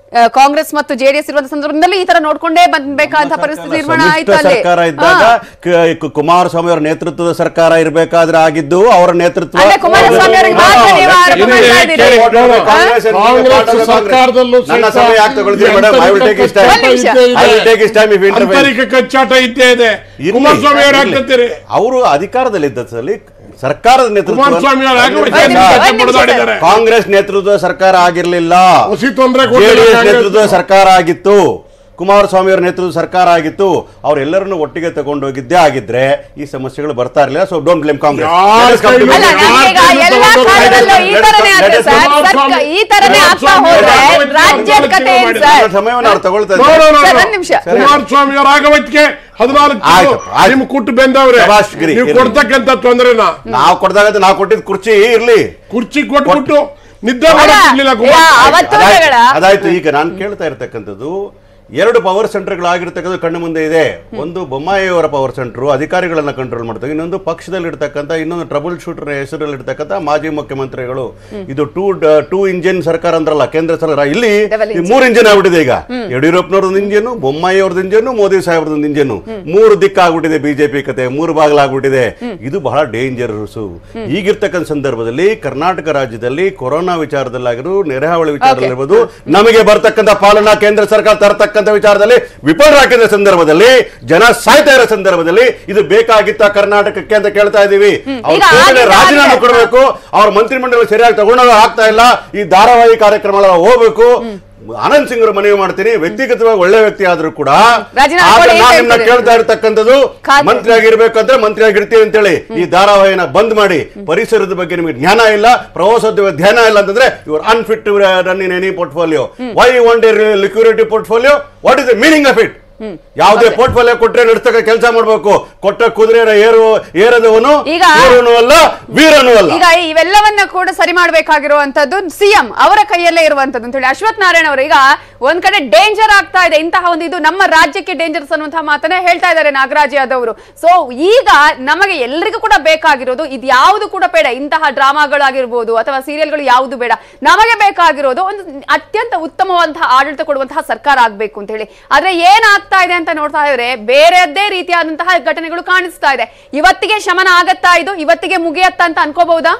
ಆ, ಕಾಂಗ್ರೆಸ್ ಮತ್ತು ಜೆಡಿಎಸ್ ಇರುವಂತ ಸಂದರ್ಭದಲ್ಲಿ ಈ ತರ ನೋಡ್ಕೊಂಡೇ ಬಂದ್ಬೇಕಾದಂತ ಪರಿಸ್ಥಿತಿ ನಿರ್ಮಾಣ ಸಮ್ಮಿಶ್ರ ಆಯ್ತು ಅಲ್ಲಿ ಸರ್ಕಾರ ಇದ್ದಾಗ ಹಾ. ಕ- ಕು- ಕುಮಾರಸ್ವಾಮಿ ಅವರ ನೇತೃತ್ವದ ಸರ್ಕಾರ ಇರಬೇಕಾದ್ರೆ ಆಗಿದ್ದು ಅವರ ನೇತೃತ್ವ ಅಂದ್ರೆ ಕುಮಾರಸ್ವಾಮಿ ಅವರಿಗೆ ಮಾತ್ರ ನೀವು ಆರೋಪ ಮಾಡ್ತಾ ಇದ್ದೀರಿ. Congress and Congress part of the ಸರ್ಕಾರದಲ್ಲೂ Congress. ನನ್ನ ಸಹಿತ ಸಮಯ ಯಾಕೆ ತಗೊಳ್ತೀರಿ madam I will take his time ಒಂದ್ ನಿಮಿಷ. I will take his time if intervene ಆಂತರಿಕ ಕಚ್ಚಾಟ ಇದ್ದೇ ಇದೆ ಕುಮಾರಸ್ವಾಮಿ ಅವರು ಆಗ್ತಂತೀರಿ ಅವರು ಅಧಿಕಾರದಲ್ಲಿದ್ದಲ್ಲಿ ಸರ್ಕಾರದ ನೇತೃತ್ವ ಕುಮಾರಸ್ವಾಮಿ ಅವರು ಒಂದ್ ನಿಮಿಷ, ಒಂದ್ ನಿಮಿಷ ಬಡದಾಡಿದ್ದಾರೆ ಕಾಂಗ್ರೆಸ್ ನೇತೃತ್ವದ ಸರ್ಕಾರ ಆಗಿರ್ಲಿಲ್ಲ ಹುಸಿ ತೊಂದರೆ ಜೆಡಿಎಸ್ ನೇತೃತ್ವದ ಸರ್ಕಾರ ಆಗಿತ್ತು ಕುಮಾರಸ್ವಾಮಿ ಅವರ ನೇತೃತ್ವದ ಸರ್ಕಾರ ಆಗಿತ್ತು ಅವರೆಲ್ಲರನ್ನು ಒಟ್ಟಿಗೆ ತಗೊಂಡೋಗಿದ್ದೇ ಆಗಿದ್ರೆ ಈ ಸಮಸ್ಯೆಗಳು ಬರ್ತಾ ಇರಲಿಲ್ಲ ಸೊ ಡೋಂಟ್ ಬ್ಲೇಮ್ ಕಾಂಗ್ರೆಸ್ ಯಾರ್ Let us come to ಕೈಲೂ ಅಲ್ಲ business. ನಮ್ಗೀಗ ಎಲ್ಲಾ ಕಾಲದಲ್ಲೂ ಈ ತರನೇ ಆದ್ರೆ ಸರ್ ಸರ್ಕ- ಈ ತರನೇ ಆಗ್ತಾ ಹೋದ್ರೆ ರಾಜ್ಯದ ಕತೆ ಏನ್ ನನ್ನ ಸರ್ ಸಮಯವನ್ನು ಅವ್ರು ತಗೊಳ್ತಾ ನೋ, ನೋ, ಇದ್ದಾರೆ ನೋ, ಸರ್, ನೋ. ಒಂದ್ ನಿಮಿಷ. ಕುಮಾರಸ್ವಾಮಿ ಅವರ ಆಗವತ್ತಿಗೆ ಹದಿನಾಲ್ಕು ಆಯ್ತು, ಆಯ್ತು. ನಿಮ್ ಕುಟ್ಟು ಬೆಂದವ್ರೆ ಶಭಾಷ್ ಗಿರಿ, ನೀವು ಇರ್ಲಿ. ಕೊಡ್ತಕ್ಕಂತ ತೊಂದ್ರೆನ ನಾವು ಕೊಡ್ದಾಗ ನಾವು ಕೊಟ್ಟಿದ್ ಕುರ್ಚಿ ಇರ್ಲಿ ಕುರ್ಚಿ ಕೊಟ್ಬಿಟ್ಟು ನಿದ್ದೆ ಅಲ್ಲ, ಮಾಡಕ್ಕಿರ್ಲಿಲ್ಲ ಯಾ, ಕುಮಾರಸ್ವಾಮಿ ಅವತ್ತು ಅದಾಯ್ತು- ಬೇಡ. ಅದಾಯ್ತು ಈಗ ನಾನು ಕೇಳ್ತಾ ಇರ್ತಕ್ಕಂಥದ್ದು ಎರಡು ಪವರ್ ಸೆಂಟರ್ಗಳಾಗಿರ್ತಕ್ಕಂಥ ಕಣ್ಣು ಮುಂದೆ ಇದೆ ಒಂದು ಬೊಮ್ಮಾಯಿ ಅವರ ಪವರ್ ಸೆಂಟರ್ ಅಧಿಕಾರಿಗಳನ್ನ ಕಂಟ್ರೋಲ್ ಮಾಡ್ತಾರೆ ಇನ್ನೊಂದು ಪಕ್ಷದಲ್ಲಿ ಇರ್ತಕ್ಕಂಥ ಇನ್ನೊಂದು ಟ್ರಬಲ್ ಶೂಟರ್ ಹೆಸರಲ್ಲಿ ಇರ್ತಕ್ಕಂಥ ಮಾಜಿ ಮುಖ್ಯಮಂತ್ರಿಗಳು ಇದು ಟೂ ಟೂ ಇಂಜಿನ್ ಸರ್ಕಾರ ಅಂದ್ರಲ್ಲ ಕೇಂದ್ರ ಸರ್ಕಾರ ಇಲ್ಲಿ Double ಈ ಮೂರು ಇಂಜಿನ್ ಆಗ್ಬಿಟ್ಟಿದೆ ಈಗ ಯಡಿಯೂರಪ್ಪನವ್ರದ್ದು ಇಂಜಿನ್ ಬೊಮ್ಮಾಯಿ ಅವ್ರದ್ದು ಇಂಜಿನ್ ಮೋದಿ ಸಾಹೇಬ್ರದ್ದು ಇಂಜಿನ್ ಮೂರು ದಿಕ್ಕಾಗ್ಬಿಟ್ಟಿದೆ ಬಿಜೆಪಿ ಕತೆ ಮೂರು ಬಾಗಿಲಾಗ್ಬಿಟ್ಟಿದೆ ಇದು ಬಹಳ ಡೇಂಜರಸ್ ಈಗಿರ್ತಕ್ಕಂಥ ಸಂದರ್ಭದಲ್ಲಿ ಕರ್ನಾಟಕ ರಾಜ್ಯದಲ್ಲಿ ಕೊರೋನಾ ವಿಚಾರದಲ್ಲಾಗಿರೋ ನೆರೆಹಾವಳಿ ವಿಚಾರದಲ್ಲಿರ್ಬೋದು ನಮಗೆ ಬರ್ತಕ್ಕಂಥ ಪಾಲನಾ ಕೇಂದ್ರ ಸರ್ಕಾರ ತರತಕ್ಕಂಥ ವಿಚಾರದಲ್ಲಿ ವಿಫಲರಾಗಿದ್ದ ಸಂದರ್ಭದಲ್ಲಿ ಜನ ಸಾಯ್ತಾ ಇರೋ ಸಂದರ್ಭದಲ್ಲಿ ಇದು ಬೇಕಾಗಿತ್ತ ಕರ್ನಾಟಕಕ್ಕೆ ಅಂತ ಕೇಳ್ತಾ ಇದೀವಿ ಅವ್ರು ಈಗ ಕೂಡಲೇ ಆಗಿದೆ, ರಾಜೀನಾಮೆ ಆಗಿದೆ. ಕೊಡಬೇಕು ಅವ್ರ ಮಂತ್ರಿಮಂಡಲ ಸರಿಯಾಗಿ ತಗೊಂಡೋಗ ಆಗ್ತಾ ಇಲ್ಲ ಈ ಧಾರಾವಾಹಿ ಕಾರ್ಯಕ್ರಮ ಹೋಗ್ಬೇಕು ಆನಂದ್ ಸಿಂಗ್ ಮನವಿ ಮಾಡ್ತೀನಿ ವ್ಯಕ್ತಿಗತವಾಗಿ ಒಳ್ಳೆ ವ್ಯಕ್ತಿ ಆದ್ರೂ ಕೂಡ ರಾಜೀನಾಮೆ ಆದ್ರೆ ಕೊಡಿ ಅಂತ ನಾನು ನಿಮ್ನ ಹೇಳ್ತೀರಿ. ಕೇಳ್ತಾ ಇರ್ತಕ್ಕಂಥದ್ದು ಖಾತೆ. ಮಂತ್ರಿ ಆಗಿರ್ಬೇಕಂದ್ರೆ ಮಂತ್ರಿ ಆಗಿರ್ತೀವಿ ಅಂತೇಳಿ ಈ ಧಾರಾವಾಹಿನ ಬಂದ್ ಮಾಡಿ ಪರಿಸರದ ಬಗ್ಗೆ ನಿಮಗೆ ಜ್ಞಾನ ಇಲ್ಲ ಪ್ರವಾಸೋದ್ಯಮ ಧ್ಯಾನ ಇಲ್ಲ ಅಂತಂದ್ರೆ ಇವರು unfit run in any portfolio why want liquidity portfolio what is the meaning of it ಯಾವುದೇ ಪೋರ್ಟ್ಫೋಲಿಯೋ ಕೊಟ್ರೆ ನಡೆಸ್ತಕ್ಕ ಕೆಲಸ ಮಾಡ್ಬೇಕು ಕೊಟ್ಟ ಕುದುರೆ ಏರು ಏರದವನು ಈಗ- ವೀರನೂ ಅಲ್ಲ ವೀರನೂ ಅಲ್ಲ ಈಗ ಇವೆಲ್ಲವನ್ನ ಕೂಡ ಸರಿ ಮಾಡಬೇಕಾಗಿರುವಂತದ್ದು ಸಿಎಂ ಅವರ ಕೈಯಲ್ಲೇ ಇರುವಂತದ್ದು ಅಂತ ಹೇಳಿ ಅಶ್ವಥ್ ನಾರಾಯಣ ಅವರು ಈಗ ಒಂದ್ ಕಡೆ ಡೇಂಜರ್ ಆಗ್ತಾ ಇದೆ ಇಂತಹ ಒಂದು ಇದು ನಮ್ಮ ರಾಜ್ಯಕ್ಕೆ ಡೇಂಜರ್ಸ್ ಅನ್ನುವಂತಹ ಮಾತನ್ನ ಹೇಳ್ತಾ ಇದ್ದಾರೆ ನಾಗರಾಜ್ ಯಾದವ್ ಅವರು ಸೊ ಈಗ ನಮಗೆ ಎಲ್ಲರಿಗೂ ಕೂಡ ಬೇಕಾಗಿರೋದು ಇದು ಯಾವುದು ಕೂಡ ಬೇಡ ಇಂತಹ ಡ್ರಾಮಾಗಳಾಗಿರ್ಬೋದು ಅಥವಾ ಸೀರಿಯಲ್ಗಳು ಯಾವುದು ಬೇಡ ನಮಗೆ ಬೇಕಾಗಿರೋದು ಒಂದು ಅತ್ಯಂತ ಉತ್ತಮವಾದಂತಹ ಆಡಳಿತ ಕೊಡುವಂತಹ ಸರ್ಕಾರ ಆಗ್ಬೇಕು ಅಂತ ಹೇಳಿ ಆದ್ರೆ ಏನಾಗ್ತಾ ಇದೆ ಅಂತ ನೋಡ್ತಾ ಇದ್ರೆ ಬೇರೆಯದ್ದೇ ರೀತಿಯಾದಂತಹ ಘಟನೆಗಳು ಕಾಣಿಸ್ತಾ ಇದೆ ಇವತ್ತಿಗೆ ಶಮನ ಆಗತ್ತಾ ಇದು ಇವತ್ತಿಗೆ ಮುಗಿಯತ್ತಾ ಅಂತ ಅನ್ಕೋಬಹುದಾ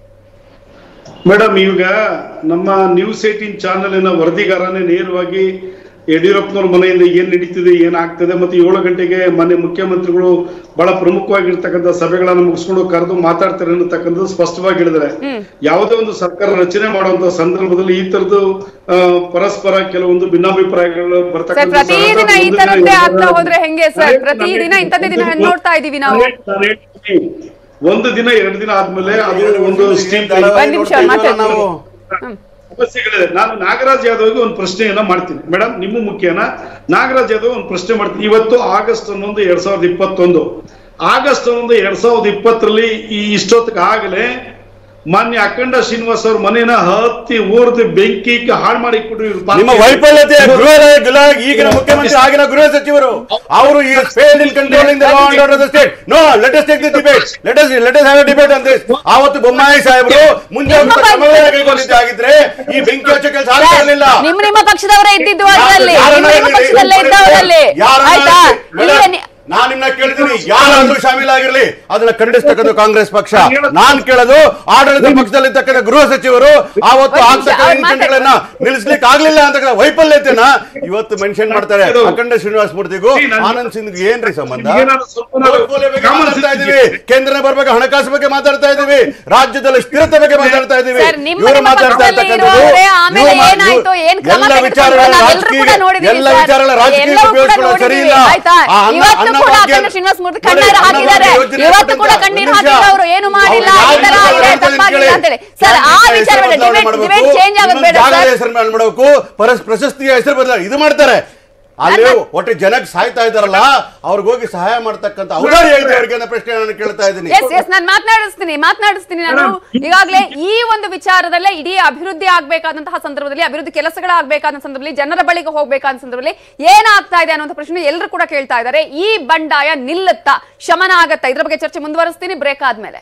ಮೇಡಮ್ ಈಗ ನಮ್ಮ ನ್ಯೂಸ್ ಏಟೀನ್ ಚಾನೆಲಿನ ವರದಿಗಾರನೇ ನೇರವಾಗಿ ಯಡಿಯೂರಪ್ಪನವ್ರ ಮನೆಯಿಂದ ಏನ್ ನಡೀತಿದೆ ಏನಾಗ್ತದೆ ಮತ್ತೆ ಏಳು ಗಂಟೆಗೆ ಮನೆ ಮುಖ್ಯಮಂತ್ರಿಗಳು ಬಹಳ ಪ್ರಮುಖವಾಗಿರ್ತಕ್ಕಂಥ ಸಭೆಗಳನ್ನ ಮುಗಿಸ್ಕೊಂಡು ಕರೆದು ಮಾತಾಡ್ತಾರೆ ಅನ್ನತಕ್ಕಂಥದ್ದು ಸ್ಪಷ್ಟವಾಗಿ ಹೇಳಿದ್ದಾರೆ ಯಾವುದೇ ಒಂದು ಸರ್ಕಾರ ರಚನೆ ಮಾಡುವಂತ ಸಂದರ್ಭದಲ್ಲಿ ಈ ತರದ್ದು ಆ, ಪರಸ್ಪರ ಕೆಲವೊಂದು ಭಿನ್ನಾಭಿಪ್ರಾಯಗಳು ಸರ್ ಬರ್ತಕ್ಕಂಥ ಪ್ರತಿದಿನ ಸಹಜ ಈ ಒಂದು ತರದ್ದೇ ದಿನ ಆಗ್ತಾ ಹೋದ್ರೆ ಹೆಂಗೆ ಸರ್ ನಾನು ಪ್ರತಿದಿನ ಇಂಥದ್ದೇ ದಿನ ಒಂದು- ನೋಡ್ತಾ ಇದೀವಿ ನಾವು ನಾನು ಹೇಳ್ತೀನಿ, ಒಂದು ದಿನ ಎರಡು ದಿನ ಆದ್ಮೇಲೆ ಅದು ಒಂದು ಸ್ಟೀಮ್ ಒಂದ್ ನಿಮಿಷ ಮಾತಾಡಿ ನಾವು ಸಮಸ್ಯೆಗಳಿದೆ ನಾನು ನಾಗರಾಜ್ ಯಾದವ್ಗೆ ಒಂದು ಪ್ರಶ್ನೆಯನ್ನ ಮಾಡ್ತೀನಿ ಮೇಡಮ್ ನಿಮ್ಮ ಮುಖ್ಯನ ನಾಗರಾಜ್ ಯಾದವ್ ಒಂದು ಪ್ರಶ್ನೆ ಮಾಡ್ತೀನಿ ಇವತ್ತು ಆಗಸ್ಟ್ ಹನ್ನೊಂದು ಎರಡ್ ಸಾವಿರದ ಇಪ್ಪತ್ತೊಂದು ಆಗಸ್ಟ್ ಹನ್ನೊಂದು ಎರಡ್ ಸಾವಿರದ ಇಪ್ಪತ್ತರಲ್ಲಿ ಈ ಇಷ್ಟೊತ್ತಿಗೆ ಆಗಲೇ ಮಾನ್ಯ ಅಖಂಡ ಶ್ರೀನಿವಾಸ್ ಅವ್ರ ಮನೇನ ಹತ್ತಿ ಊರ್ದು ಬೆಂಕಿ ಹಾಳು ಮಾಡಿ ಕೊಟ್ಟು ನಿಮ್ಮ ವೈಫಲ್ಯತೆ ಗೃಹ ಗೃಹ ಈಗಿನ ಮುಖ್ಯಮಂತ್ರಿ ಆಗಿನ ಗೃಹ ಸಚಿವರು ಅವರು ಈ fail in controlling the law and order the state no let us take the debate let us let us have a debate on this ಆವತ್ತು ಬೊಮ್ಮಾಯಿ ಸಾಹೇಬರು ಮುಂಜಾಗ್ರತಾ ಕ್ರಮಗಳನ್ನ ಕೈಗೊಂಡಿದ್ದೆ ಆಗಿದ್ರೆ ಈ ಬೆಂಕಿ ಹಚ್ಚೋ ಕೆಲಸ ಆಗ್ತಾ ಇರಲಿಲ್ಲ ನಿಮ್ಮ ನಿಮ್ಮ ಪಕ್ಷದವರೇ ಇದ್ದಿದ್ದು ಅದರಲ್ಲಿ ಯಾರನ್ನ ನಿಮ್ಮ ನಿಮ್ಮ ಹೇಳಿ? ಪಕ್ಷದಲ್ಲೇ ಇದ್ದವರಲ್ಲಿ ಯಾರನ್ನ ಆಯ್ತಾ ಹೇಳಿ? ಇಲ್ಲಿ ನಿ- ನಾನ್ ನಿಮ್ನ ಕೇಳಿದ್ದೀನಿ ಯಾರಾದ್ರೂ ಶಾಮೀಲಾಗಿರ್ಲಿ ಅದನ್ನ ಖಂಡಿಸ್ತಕ್ಕಂಥ ಕಾಂಗ್ರೆಸ್ ಪಕ್ಷ ನಾನ್ ಕೇಳೋದು ಆಡಳಿತ ಪಕ್ಷದಲ್ಲಿರ್ತಕ್ಕಂಥ ಗೃಹ ಸಚಿವರು ಆವತ್ತು ಒಂದ್ ನಿಮಿಷ, ಆಗ್ತಕ್ಕ ಅವ್ರು ಇನ್ಸಿಡೆಂಟ್ಗಳನ್ನ ನಿಲ್ಲಿಸ್ಲಿಕ್ಕೆ ಆಗ್ಲಿಲ್ಲ ಅಂತ ವೈಫಲ್ಯತೆನ ಇವತ್ತು ಮೆನ್ಷನ್ ಮಾಡ್ತಾರೆ ಅಖಂಡ ಶ್ರೀನಿವಾಸ ಮೂರ್ತಿಗೂ ಆನಂದ್ ಸಿಂಗ್ ಏನ್ರಿ ಸಂಬಂಧ ಏನಾದ್ರು ಸ್ವಲ್ಪ ನಾವು Portfolio ಬಗ್ಗೆ ಗಮನ ಮಾತಾಡ್ತಾ ಹರಿಸ್ತೀವಿ. ಇದೀವಿ ಕೇಂದ್ರನೇ ಬರ್ಬೇಕು ಹಣಕಾಸು ಬಗ್ಗೆ ಮಾತಾಡ್ತಾ ಇದೀವಿ ರಾಜ್ಯದಲ್ಲಿ ಸ್ಥಿರತೆ ಬಗ್ಗೆ ಮಾತಾಡ್ತಾ ಇದೀವಿ ಸರ್, ನಿಮ್ಮ ಇವರು ನಿಮ್ಮ ಮಾತಾಡ್ತಾ ಪಕ್ಷದಲ್ಲಿ ಇರ್ತಕ್ಕಂಥದ್ದು ಇರುವವರೇ ಆಮೇಲೆ ಇವ್ರು ಮಾ- ಏನಾಯ್ತು, ಏನ್ ಕ್ರಮ ಎಲ್ಲ ತೆಗೆದುಕೊಂಡ್ರು ವಿಚಾರಗಳ ನಾವೆಲ್ಲರೂ ಕೂಡ ರಾಜಕೀಯ ನೋಡಿದೀವಿ ಎಲ್ಲ ಸರ್. ವಿಚಾರಗಳ ರಾಜಕೀಯ ಎಲ್ಲವೂ ಕೂಡ ಉಪಯೋಗಿಸ್ಕೊಳ್ಳೋದು ಸರಿ ಇಲ್ಲ ನೋಡಿದೀವಿ, ಆಯ್ತಾ? ಆ ಅನ್ನ- ಇವತ್ತು ಕೂಡ ಅನ್ನಭಾಗ್ಯ- ಅಖಂಡ ಶ್ರೀನಿವಾಸ ಮೂರ್ತಿ ನೋಡಿ, ಕಣ್ಣೀರು ಹಾಕಿದ್ದಾರೆ ಅನ್ನಭಾಗ್ಯ ಇವತ್ತು ಕೂಡ ಯೋಜನೆ ಕಣ್ಣೀರು ಕೊಟ್ಟಂತ ಹಾಕಿಲ್ಲ ಅವರು ಏನು ಮಾಡಿಲ್ಲ ಅವ್ರು ಈ ತರ ಯಾರು ಇದೆ ಅಂತ ತಪ್ಪಾಗಿಲ್ಲ ಕೇಳಿ. ಅಂತೇಳಿ ಸರ್ ಆ ಜಾಗದ ವಿಚಾರ ಹೆಸರು ಬದಲಾವಣೆ ಡಿಬೇಟ್ ಮಾಡ್ಬೇಕು. ಡಿಬೇಟ್ ಚೇಂಜ್ ಆಗೋದು ಬೇಡ ಇನ್ನೊಂದು ಜಾಗದ ಸರ್ ಹೆಸರು ಮೇಲೆ ಮಾಡಬೇಕು ಪರಸ್ ಪ್ರಶಸ್ತಿಯ ಹೆಸರು ಬದಲ ಇದು ಮಾಡ್ತಾರೆ ಅಲ್ಲಿ ಒಟ್ಟು ಜನಕ್ಕೆ ಸಾಯ್ತಾ ಇದಾರಲ್ಲ ಅವ್ರಿಗೆ ಹೋಗಿ ಸಹಾಯ ಮಾಡ್ತಕ್ಕಂಥ ಔದಾರ್ಯ ಐತೆ ಅವ್ರಿಗೆ ಅನ್ನೋ ಪ್ರಶ್ನೆ ನಾನು ಕೇಳ್ತಾ ಇದ್ದೀನಿ ಎಸ್ ಎಸ್ ನಾನು ಮಾತನಾಡಿಸ್ತೀನಿ ಮಾತನಾಡಿಸ್ತೀನಿ ನಾನು ಈಗಾಗಲೇ ಈ ಒಂದು ವಿಚಾರದಲ್ಲೇ ಇಡೀ ಅಭಿವೃದ್ಧಿ ಆಗ್ಬೇಕಾದಂತಹ ಸಂದರ್ಭದಲ್ಲಿ ಅಭಿವೃದ್ಧಿ ಕೆಲಸಗಳಾಗಬೇಕಾದ ಸಂದರ್ಭದಲ್ಲಿ ಜನರ ಬಳಿಗೆ ಹೋಗ್ಬೇಕಾದ ಸಂದರ್ಭದಲ್ಲಿ ಏನಾಗ್ತಾ ಇದೆ ಅನ್ನುವಂಥ ಪ್ರಶ್ನೆ ಎಲ್ಲರೂ ಕೂಡ ಕೇಳ್ತಾ ಇದ್ದಾರೆ ಈ ಬಂಡಾಯ ನಿಲ್ಲುತ್ತಾ ಶಮನ ಆಗತ್ತಾ ಇದ್ರ ಬಗ್ಗೆ ಚರ್ಚೆ ಮುಂದುವರಿಸ್ತೀನಿ ಬ್ರೇಕ್ ಆದ್ಮೇಲೆ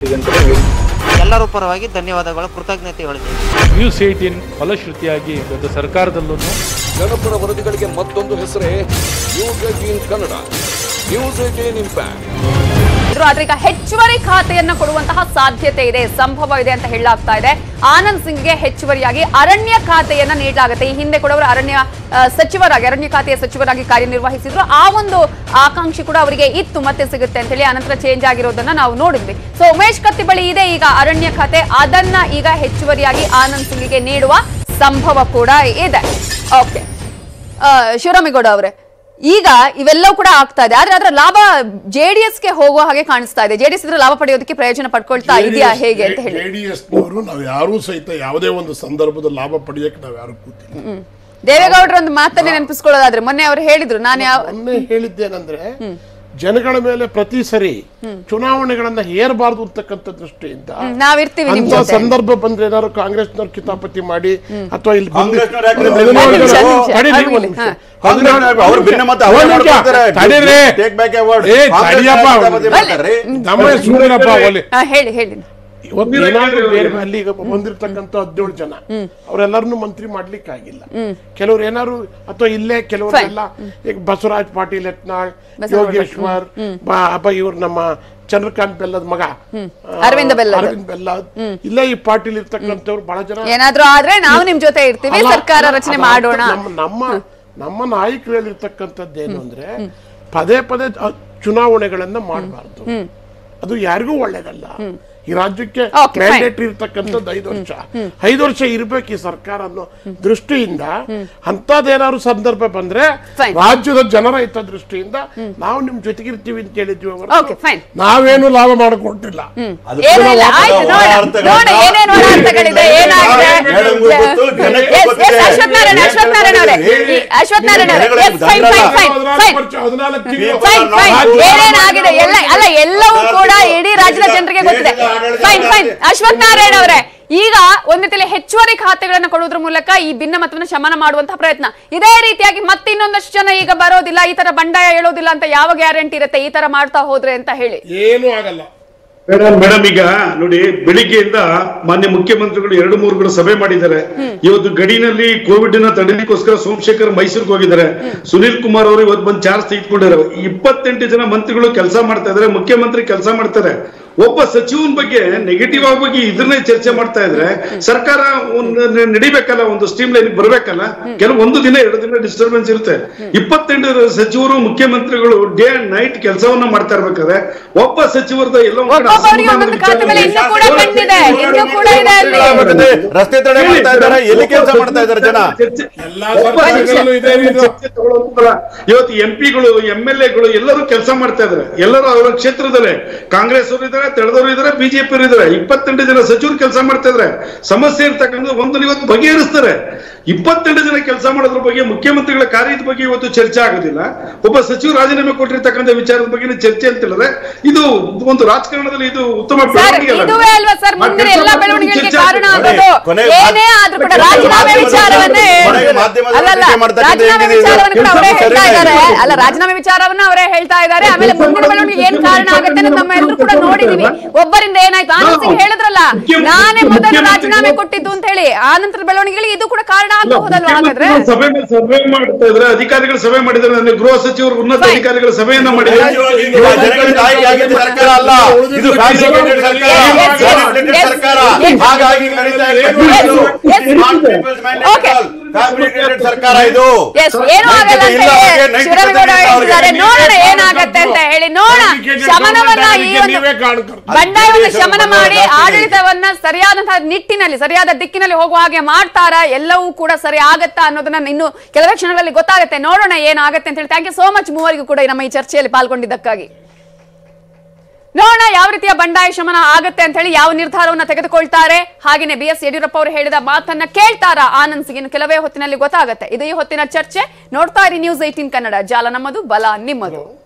ಎಲ್ಲರ ಪರವಾಗಿ ಧನ್ಯವಾದಗಳು ಕೃತಜ್ಞತೆ ಹೇಳ್ತೀನಿ ನ್ಯೂಸ್ ಏಟೀನ್ ಫಲಶ್ರುತಿಯಾಗಿ ಇವತ್ತು ಸರ್ಕಾರದಲ್ಲೂ ಜನಪರ ವರದಿಗಳಿಗೆ ಮತ್ತೊಂದು ಹೆಸರೇ news eighteen Kannada news eighteen impact ಇದ್ರು ಆದ್ರೆ ಈಗ ಹೆಚ್ಚುವರಿ ಖಾತೆಯನ್ನ ಕೊಡುವಂತಹ ಸಾಧ್ಯತೆ ಇದೆ ಸಂಭವ ಇದೆ ಅಂತ ಹೇಳಲಾಗ್ತಾ ಇದೆ ಆನಂದ್ ಸಿಂಗ್ಗೆ ಹೆಚ್ಚುವರಿಯಾಗಿ ಅರಣ್ಯ ಖಾತೆಯನ್ನ ನೀಡಲಾಗುತ್ತೆ ಈ ಹಿಂದೆ ಕೂಡ ಅವರು ಅರಣ್ಯ ಆ, ಸಚಿವರಾಗಿ ಅರಣ್ಯ ಖಾತೆಯ ಸಚಿವರಾಗಿ ಕಾರ್ಯನಿರ್ವಹಿಸಿದ್ರು ಆ ಒಂದು ಆಕಾಂಕ್ಷಿ ಕೂಡ ಅವರಿಗೆ ಇತ್ತು ಮತ್ತೆ ಸಿಗುತ್ತೆ ಅಂತ ಹೇಳಿ ಆನಂತರ ಚೇಂಜ್ ಆಗಿರೋದನ್ನ ನಾವು ನೋಡಿದ್ವಿ ಸೊ ಉಮೇಶ್ ಕತ್ತಿ ಬಳಿ ಇದೆ ಈಗ ಅರಣ್ಯ ಖಾತೆ ಅದನ್ನ ಈಗ ಹೆಚ್ಚುವರಿಯಾಗಿ ಆನಂದ್ ಸಿಂಗ್ಗೆ ನೀಡುವ ಸಂಭವ ಕೂಡ ಇದೆ ಓಕೆ ಶಿವರಾಮೇಗೌಡ ಅವರೇ ಈಗ ಇವೆಲ್ಲವೂ ಕೂಡ ಆಗ್ತಾ ಇದೆ ಆದ್ರೆ ಅದರ ಲಾಭ ಜೆಡಿಎಸ್ ಗೆ ಹೋಗುವ ಹಾಗೆ ಕಾಣಿಸ್ತಾ ಇದೆ ಜೆಡಿಎಸ್ ಇದ್ರ ಲಾಭ ಪಡೆಯೋದಕ್ಕೆ ಪ್ರಯೋಜನ ಪಡ್ಕೊಳ್ತಾ ಇದೆಯಾ ಹೇಗೆ ಅಂತ ಹೇಳಿ ಜೆಡಿಎಸ್ನವರು ನಾವು ಯಾರೂ ಸಹಿತ ಯಾವುದೇ ಒಂದು ಸಂದರ್ಭದ ಲಾಭ ಪಡೆಯಕ್ಕೆ ನಾವು ಯಾರು ಕೂತಿಲ್ಲ ಹ್ಮ್. ದೇವೇಗೌಡರ ಒಂದು ಮಾತನ್ನೇ ನೆನಪಿಸ್ಕೊಳ್ಳೋದಾದ್ರೆ ಮೊನ್ನೆ ಅವರು ಹೇಳಿದ್ರು ನಾನು ಯಾವ ಮೊನ್ನೆ ಹೇಳಿದ್ದೇನೆಂದ್ರೆ ಜನಗಳ ಮೇಲೆ ಪ್ರತಿ ಸರಿ ಚುನಾವಣೆಗಳನ್ನ ಹೇರಬಾರದು ಅಂತಕ್ಕಂಥ ದೃಷ್ಟಿಯಿಂದ ಹ್ಮ್, ನಾವಿರ್ತೀವಿ ನಿಮ್ ಅಂತ ಜೊತೆ. ಸಂದರ್ಭ ಬಂದ್ರೆ ಏನಾದ್ರು ಕಾಂಗ್ರೆಸ್ನವ್ರು ಕಿತಾಪತಿ ಮಾಡಿ ಅಥವಾ ಇಲ್ಲಿ ಬಂದು- ಕಾಂಗ್ರೆಸ್ನವ್ರು ಯಾಕೆ ನಿಮ್ಗೆ ಹದಿನೇಳು ಒಂದ್ ನಿಮಿಷ, ಜನ- ಒಂದ್ ನಿಮಿಷ, ತಡೀರಿ, ಅರ್ವಿಲಿ, ಒಂದ್ ನಿಮಿಷ. ಹಾ. ಹದಿನೇಳು- ಅವ್ರು ಭಿನ್ನ ಮತ ಅವರೇ ಒಂದ್ ನಿಮಿಷ, ಮಾಡ್ಕೊಳ್ತಾರೆ. ತಡೀರಿ. Take back award. ಏ, ಕಾಂಗ್ರೆಸ್ ತಡಿಯಪ್ಪ. ಕಿತಾಪತಿ ಮಾಡ್ತಾರೆ. ನಮ್ಮ ಸುಮ್ಮನಪ್ಪ ಒಲೆ ಹಾ, ಹೇಳಿ ಹೇಳಿ ಇವತ್ತು ಏನಾದ್ರೂ ಬೇರೆ ಅಲ್ಲಿ ಈಗ ಬಂದಿರ್ತಕ್ಕಂಥ ಹದಿನೇಳು ಜನ ಅವರೆಲ್ಲರನ್ನೂ ಮಂತ್ರಿ ಮಾಡ್ಲಿಕ್ಕೆ ಆಗಿಲ್ಲ ಕೆಲವ್ರು ಏನಾದ್ರು ಅಥವಾ ಇಲ್ಲೇ ಕೆಲವರೆಲ್ಲ ಈಗ ಬಸವರಾಜ್ ಪಾಟೀಲ್ ಯತ್ನಾಳ್ ಬಸವರಾಜ್ ಯೋಗೇಶ್ವರ್ ಬ- ಅಬ್ಬ ಇವ್ರು ನಮ್ಮ ಚಂದ್ರಕಾಂತ್ ಬೆಲ್ಲದ ಮಗ ಆ, ಅರವಿಂದ ಬೆಲ್ಲದ್. ಅರವಿಂದ್ ಬೆಲ್ಲದ್ ಇಲ್ಲೇ ಈ ಪಾಟೀಲ್ ಇರ್ತಕ್ಕಂಥವ್ರು ಬಹಳ ಜನ ಏನಾದ್ರೂ ಆದ್ರೆ ನಾವು ನಿಮ್ ಜೊತೆ ಇರ್ತೀವಿ ಅಲ್ಲ, ಸರ್ಕಾರ ಅಲ್ಲ, ರಚನೆ ಅಲ್ಲ, ಮಾಡೋಣ ನಮ್ಮ ನಮ್ಮ ನಮ್ಮ ನಾಯಕರು ಹೇಳಿರ್ತಕ್ಕಂಥದ್ದೇನು ಅಂದ್ರೆ ಪದೇ ಪದೇ ಅ- ಚುನಾವಣೆಗಳನ್ನ ಮಾಡಬಾರ್ದು ಅದು ಯಾರಿಗೂ ಒಳ್ಳೇದಲ್ಲ ಈ ರಾಜ್ಯಕ್ಕೆ Okay, fine. ಮ್ಯಾಂಡೇಟರಿ ಇರ್ತಕ್ಕಂಥದ್ದು ಐದು ವರ್ಷ ಐದು ವರ್ಷ ಇರ್ಬೇಕು ಈ ಸರ್ಕಾರ ಅನ್ನೋ ದೃಷ್ಟಿಯಿಂದ ಅಂತದೇನಾದ್ರು ಸಂದರ್ಭ ಬಂದ್ರೆ Fine. ರಾಜ್ಯದ ಜನರ ಹಿತ ದೃಷ್ಟಿಯಿಂದ ನಾವು ನಿಮ್ ಜೊತೆಗಿರ್ತೀವಿ ಅಂತ ಹೇಳಿದ್ವಿ ಹೊರತು Okay, fine. ನಾವೇನು ಲಾಭ ಮಾಡಿಕೊಟ್ಟಿಲ್ಲ ಏನೂ ಇಲ್ಲ ಆಯ್ತು ನೋಡ ನೋಡ ಏನೇನು ಒಳಾರ್ಥಗಳಿದೆ ಏನಾಗಿದೆ ಮೇಡಮ್ಗೂ ಗೊತ್ತು, ಜನಕ್ಕೆ Yes, yes, ಗೊತ್ತಿದೆ. ಅಶ್ವಥ್ ನಾರಾಯಣ ಅಶ್ವಥ್ ನಾರಾಯಣ ಅವರೇ ಈ ಅಶ್ವಥ್ ನಾರಾಯಣ ಅವರೇ yes fine fine fine fine ಹದಿನಾಲ್ಕು ತಿಂಗಳು ಫೈನ್ ಫೈನ್ ಏನೇನಾಗಿದೆ ಎಲ್ಲ ಅಲ್ಲ ಎಲ್ಲವೂ ಕೂಡ ಇಡೀ ರಾಜ್ಯದ ಜನರಿಗೆ ಗೊತ್ತಿದೆ ಫೈನ್ ಫೈನ್ ಅಶ್ವಥ್ ನಾರಾಯಣ ಅವರೇ ಈಗ ಒಂದು ರೀತಿಯಲ್ಲಿ ಹೆಚ್ಚುವರಿ ಖಾತೆಗಳನ್ನು ಕೊಡುವುದ್ರ ಮೂಲಕ ಈ ಭಿನ್ನಮತವನ್ನು ಶಮನ ಮಾಡುವಂತಹ ಪ್ರಯತ್ನ ಇದೇ ರೀತಿಯಾಗಿ ಮತ್ತೆ ಇನ್ನೊಂದಷ್ಟು ಜನ ಈಗ ಬರೋದಿಲ್ಲ ಈ ತರ ಬಂಡಾಯ ಹೇಳೋದಿಲ್ಲ ಅಂತ ಯಾವ ಗ್ಯಾರಂಟಿ ಇರುತ್ತೆ ಈ ತರ ಮಾಡ್ತಾ ಹೋದ್ರೆ ಅಂತ ಹೇಳಿ ಏನೂ ಆಗಲ್ಲ ಮೇಡಮ್ ಮೇಡಮ್ ಈಗ ನೋಡಿ ಬೆಳಿಗ್ಗೆಯಿಂದ ಮಾನ್ಯ ಮುಖ್ಯಮಂತ್ರಿಗಳು ಎರಡು ಮೂರು ಕಡೆ ಸಭೆ ಮಾಡಿದ್ದಾರೆ ಇವತ್ತು ಗಡಿನಲ್ಲಿ ಕೋವಿಡ್ ನ ತಡೆಲಿಕ್ಕೋಸ್ಕರ ಸೋಮಶೇಖರ್ ಮೈಸೂರಿಗೆ ಹೋಗಿದ್ದಾರೆ ಸುನೀಲ್ ಕುಮಾರ್ ಅವರು ಇವತ್ತು ಬಂದು ಚಾರ್ಜ್ ತೆಗೆದುಕೊಂಡಿದ್ದಾರೆ ಇಪ್ಪತ್ತೆಂಟು ಜನ ಮಂತ್ರಿಗಳು ಕೆಲಸ ಮಾಡ್ತಾ ಇದ್ದಾರೆ ಮುಖ್ಯಮಂತ್ರಿ ಕೆಲಸ ಮಾಡ್ತಾರೆ ಒಬ್ಬ ಸಚಿವನ ಬಗ್ಗೆ ನೆಗೆಟಿವ್ ಆಗಿ ಬಗ್ಗೆ ಇದನ್ನೇ ಚರ್ಚೆ ಮಾಡ್ತಾ ಇದ್ರೆ ಸರ್ಕಾರ ಒಂದು ನ- ನಡಿಬೇಕಲ್ಲ ಒಂದು ಸ್ಟ್ರೀಮ್ ಲೈನ್ ಬರ್ಬೇಕಲ್ಲ ಕೆಲವು ಒಂದು ದಿನ ಎರಡು ದಿನ ಡಿಸ್ಟರ್ಬೆನ್ಸ್ ಇರುತ್ತೆ ಇಪ್ಪತ್ತೆಂಟು ಸಚಿವರು ಮುಖ್ಯಮಂತ್ರಿಗಳು ಡೇ ಅಂಡ್ ನೈಟ್ ಕೆಲಸವನ್ನ ಮಾಡ್ತಾ ಇರ್ಬೇಕಾದ್ರೆ ಒಬ್ಬ ಸಚಿವರದ ಎಲ್ಲ ಒಂದ್ ಕಡೆ ಒಬ್ಬೊಬ್ಬರಿಗೆ ಒಂದೊಂದು ಖಾತೆಗಳು ಇನ್ನೂ ಕೂಡ ಕಂಡಿದೆ ಇನ್ನೂ ಕೂಡ ಇದೆ ಅಲ್ಲಿ ಮತ್ತೆ ರಸ್ತೆ ತಡೆ ಮಾಡ್ತಾ ಇದ್ದಾರೆ ಎಲ್ಲಿ ಕೆಲಸ ಮಾಡ್ತಾ ಇದ್ದಾರೆ ಜನ ಎಲ್ಲಾ ಒಬ್ಬ ಸರ್ಕಾರಗಳಲ್ಲೂ ಇದೆ ಸಚಿವರು ಇದು. ಚರ್ಚೆ ತಗೊಳ್ಳೋದಿಲ್ಲ. ಇವತ್ತು ಎಂಪಿಗಳು ಎಂ ಎಲ್ ಎಗಳು ಎಲ್ಲರೂ ಕೆಲಸ ಮಾಡ್ತಾ ಇದಾರೆ ಎಲ್ಲರೂ ಅವರ ಕ್ಷೇತ್ರದಲ್ಲೇ ಕಾಂಗ್ರೆಸ್ ಅವರು ಇದಾರೆ ತೆಳೆದವರು ಇದಾರೆ ಬಿಜೆಪಿ ಅವರು ಇದಾರೆ ಇಪ್ಪತ್ತೆಂಟು ಜನ ಸಚಿವರು ಕೆಲಸ ಮಾಡ್ತಾ ಇದಾರೆ ಸಮಸ್ಯೆ ಇರ್ತಕ್ಕಂಥ ಒಂದು ಇವತ್ತು ಬಗೆಹರಿಸ್ತಾರೆ ಇಪ್ಪತ್ತೆಂಟು ಜನ ಕೆಲಸ ಮಾಡೋದ್ರ ಬಗ್ಗೆ ಮುಖ್ಯಮಂತ್ರಿಗಳ ಕಾರ್ಯದ ಬಗ್ಗೆ ಇವತ್ತು ಚರ್ಚೆ ಆಗೋದಿಲ್ಲ ಒಬ್ಬ ಸಚಿವರು ರಾಜೀನಾಮೆ ಕೊಟ್ಟಿರ್ತಕ್ಕಂಥ ವಿಚಾರದ ಬಗ್ಗೆ ಚರ್ಚೆ ಅಂತ ಹೇಳಿದ್ರೆ ಇದು ಒಂದು ರಾಜಕಾರಣದಲ್ಲಿ ಇದು ಉತ್ತಮ ಸರ್ ಬೆಳವಣಿಗೆ ಅಲ್ಲ. ಇದುವೇ ಅಲ್ವಾ ಸರ್ ಆ ಮುಂದಿನ ಕೆಲ್ಸ ಎಲ್ಲಾ ಮಾಡ್ಕೊಂಡು ಬೆಳವಣಿಗೆಗಳಿಗೆ ಚರ್ಚೆ ಕಾರಣ ಆಗ್ಬೇಕು. ಆಗೋದು ಕೊನೆಗೆ ಏನೇ ಆದ್ರೂ ಕೂಡ ಮಾಧ್ಯಮ- ರಾಜೀನಾಮೆ ಮಾಧ್ಯಮದ ವಿಚಾರವನ್ನೇ ಕೊನೆಗೆ ಮಾಧ್ಯಮದ ಅಲ್ಲಲ್ಲ ಟೀಕೆ ಮಾಡ್ತಕ್ಕಂಥ ರಾಜೀನಾಮೆ ಏನಿದೆ ಇದು? ವಿಚಾರವನ್ನು ಕೂಡ ಅವರೇ ಕೆಲಸ ಹೇಳ್ತಾ ಸರಿನೇ ಇದ್ದಾರೆ ಇದೆ. ಅಲ್ಲ ರಾಜೀನಾಮೆ ವಿಚಾರವನ್ನ ಅವರೇ ಹೇಳ್ತಾ ಇದ್ದಾರೆ ಆಮೇಲೆ ಮುಂದಿನ ಬೆಳವಣಿಗೆ ಏನ್ ಕಾರಣ ಆಗುತ್ತೆ ಅನ್ನೋದು ನಮ್ಮ ಎಲ್ಲರೂ ಕೂಡ ನೋಡಿದೀವಿ ಒಬ್ಬರಿಂದ ಏನಾಯ್ತು ಆನಂದ್ ಸಿಂಗ್ ಹೇಳಿದ್ರಲ್ಲ ನಾನೇ ಮೊದಲು ರಾಜೀನಾಮೆ ಕೊಟ್ಟಿದ್ದು ಅಂತ ಹೇಳಿ ಆ ನಂತರ ಬೆಳವಣಿಗೆಗಳಿಗೆ ಇದು ಕೂಡ ಕಾರಣ ಆಗಬಹುದಲ್ವಾ ಹಾಗಾದ್ರೆ ಮುಖ್ಯಮಂತ್ರಿಗಳು ಸಭೆ ಮೇಲೆ ಸಭೆ ಮಾಡ್ತಾ ಇದ್ರೆ ಅಧಿಕಾರಿಗಳು ಸಭೆ ಮಾಡಿದ್ದಾರೆ ಅಂದ್ರೆ ಗೃಹ ಸಚಿವರು ಉನ್ನತ Fine. ಅಧಿಕಾರಿಗಳ ಸಭೆಯನ್ನ ಮಾಡಿದ್ದಾರೆ ಇದು ಜನಗಳಿಗೆ ತಾಯಿ ಆಗಿದ್ದ ಸರ್ಕಾರ ಅಲ್ಲ ಇದು ಫ್ಯಾಸಿಲಿಟೇಟೆಡ್ ಸರ್ಕಾರ Yes, yes, ಫ್ಯಾಸಿಲಿಟೇಟೆಡ್ yes, ಸರ್ಕಾರ yes. ಹಾಗಾಗಿ ನಡೀತಾ ಇದೆ Yes, yes. Not people's mandate Okay. at all. Fabricated ಸರ್ಕಾರ ಇದು ಎಸ್ ಏನು ಆಗಲ್ಲ ಅಂತ ಇಲ್ಲ, ಹೇಳಿ ಅವ್ರಿಗೆ ನೈತಿಕತೆ ಶಿವರಾಮೇಗೌಡ ಇಲ್ಲ ಅವ್ರಿಗೆ. ಹೇಳ್ತಿದ್ದಾರೆ ನೋಡೋಣ ಏನಾಗತ್ತೆ ಅಂತ ಹೇಳಿ ನೋಡೋಣ ಶಮನವನ್ನ ಈ ಒಂದು ನೀವೇ ಕಾಣ್ಕರ್ ಬಂಡಾಯವನ್ನು ಶಮನ ಮಾಡಿ ಆಡಳಿತವನ್ನ ಸರಿಯಾದಂತಹ ನಿಟ್ಟಿನಲ್ಲಿ ಸರಿಯಾದ ದಿಕ್ಕಿನಲ್ಲಿ ಹೋಗುವ ಹಾಗೆ ಮಾಡ್ತಾರಾ ಎಲ್ಲವೂ ಕೂಡ ಸರಿ ಆಗತ್ತಾ ಅನ್ನೋದನ್ನ ಇನ್ನು ಕೆಲವೇ ಕ್ಷಣಗಳಲ್ಲಿ ಗೊತ್ತಾಗುತ್ತೆ ನೋಡೋಣ ಏನಾಗತ್ತೆ ಅಂತ ಹೇಳಿ ಥ್ಯಾಂಕ್ ಯು ಸೋ ಮಚ್ ಮೂವರಿಗೂ ಕೂಡ ನಮ್ಮ ಈ ಚರ್ಚೆಯಲ್ಲಿ ಪಾಲ್ಗೊಂಡಿದ್ದಕ್ಕಾಗಿ ನೋಡೋಣ ಯಾವ ರೀತಿಯ ಬಂಡಾಯ ಶಮನ ಆಗತ್ತೆ ಅಂತ ಹೇಳಿ ಯಾವ ನಿರ್ಧಾರವನ್ನ ತೆಗೆದುಕೊಳ್ತಾರೆ ಹಾಗೇನೆ ಬಿ ಎಸ್ ಯಡಿಯೂರಪ್ಪ ಅವರು ಹೇಳಿದ ಮಾತನ್ನ ಕೇಳ್ತಾರಾ ಆನಂದ್ ಸಿಂಗ್ ಇನ್ನು ಕೆಲವೇ ಹೊತ್ತಿನಲ್ಲಿ ಗೊತ್ತಾಗತ್ತೆ ಇದು ಈ ಹೊತ್ತಿನ ಚರ್ಚೆ ನೋಡ್ತಾ ಇರಿ ನ್ಯೂಸ್ ಏಟೀನ್ ಕನ್ನಡ ಜಾಲ ನಮ್ಮದು ಬಲ ನಿಮ್ಮದು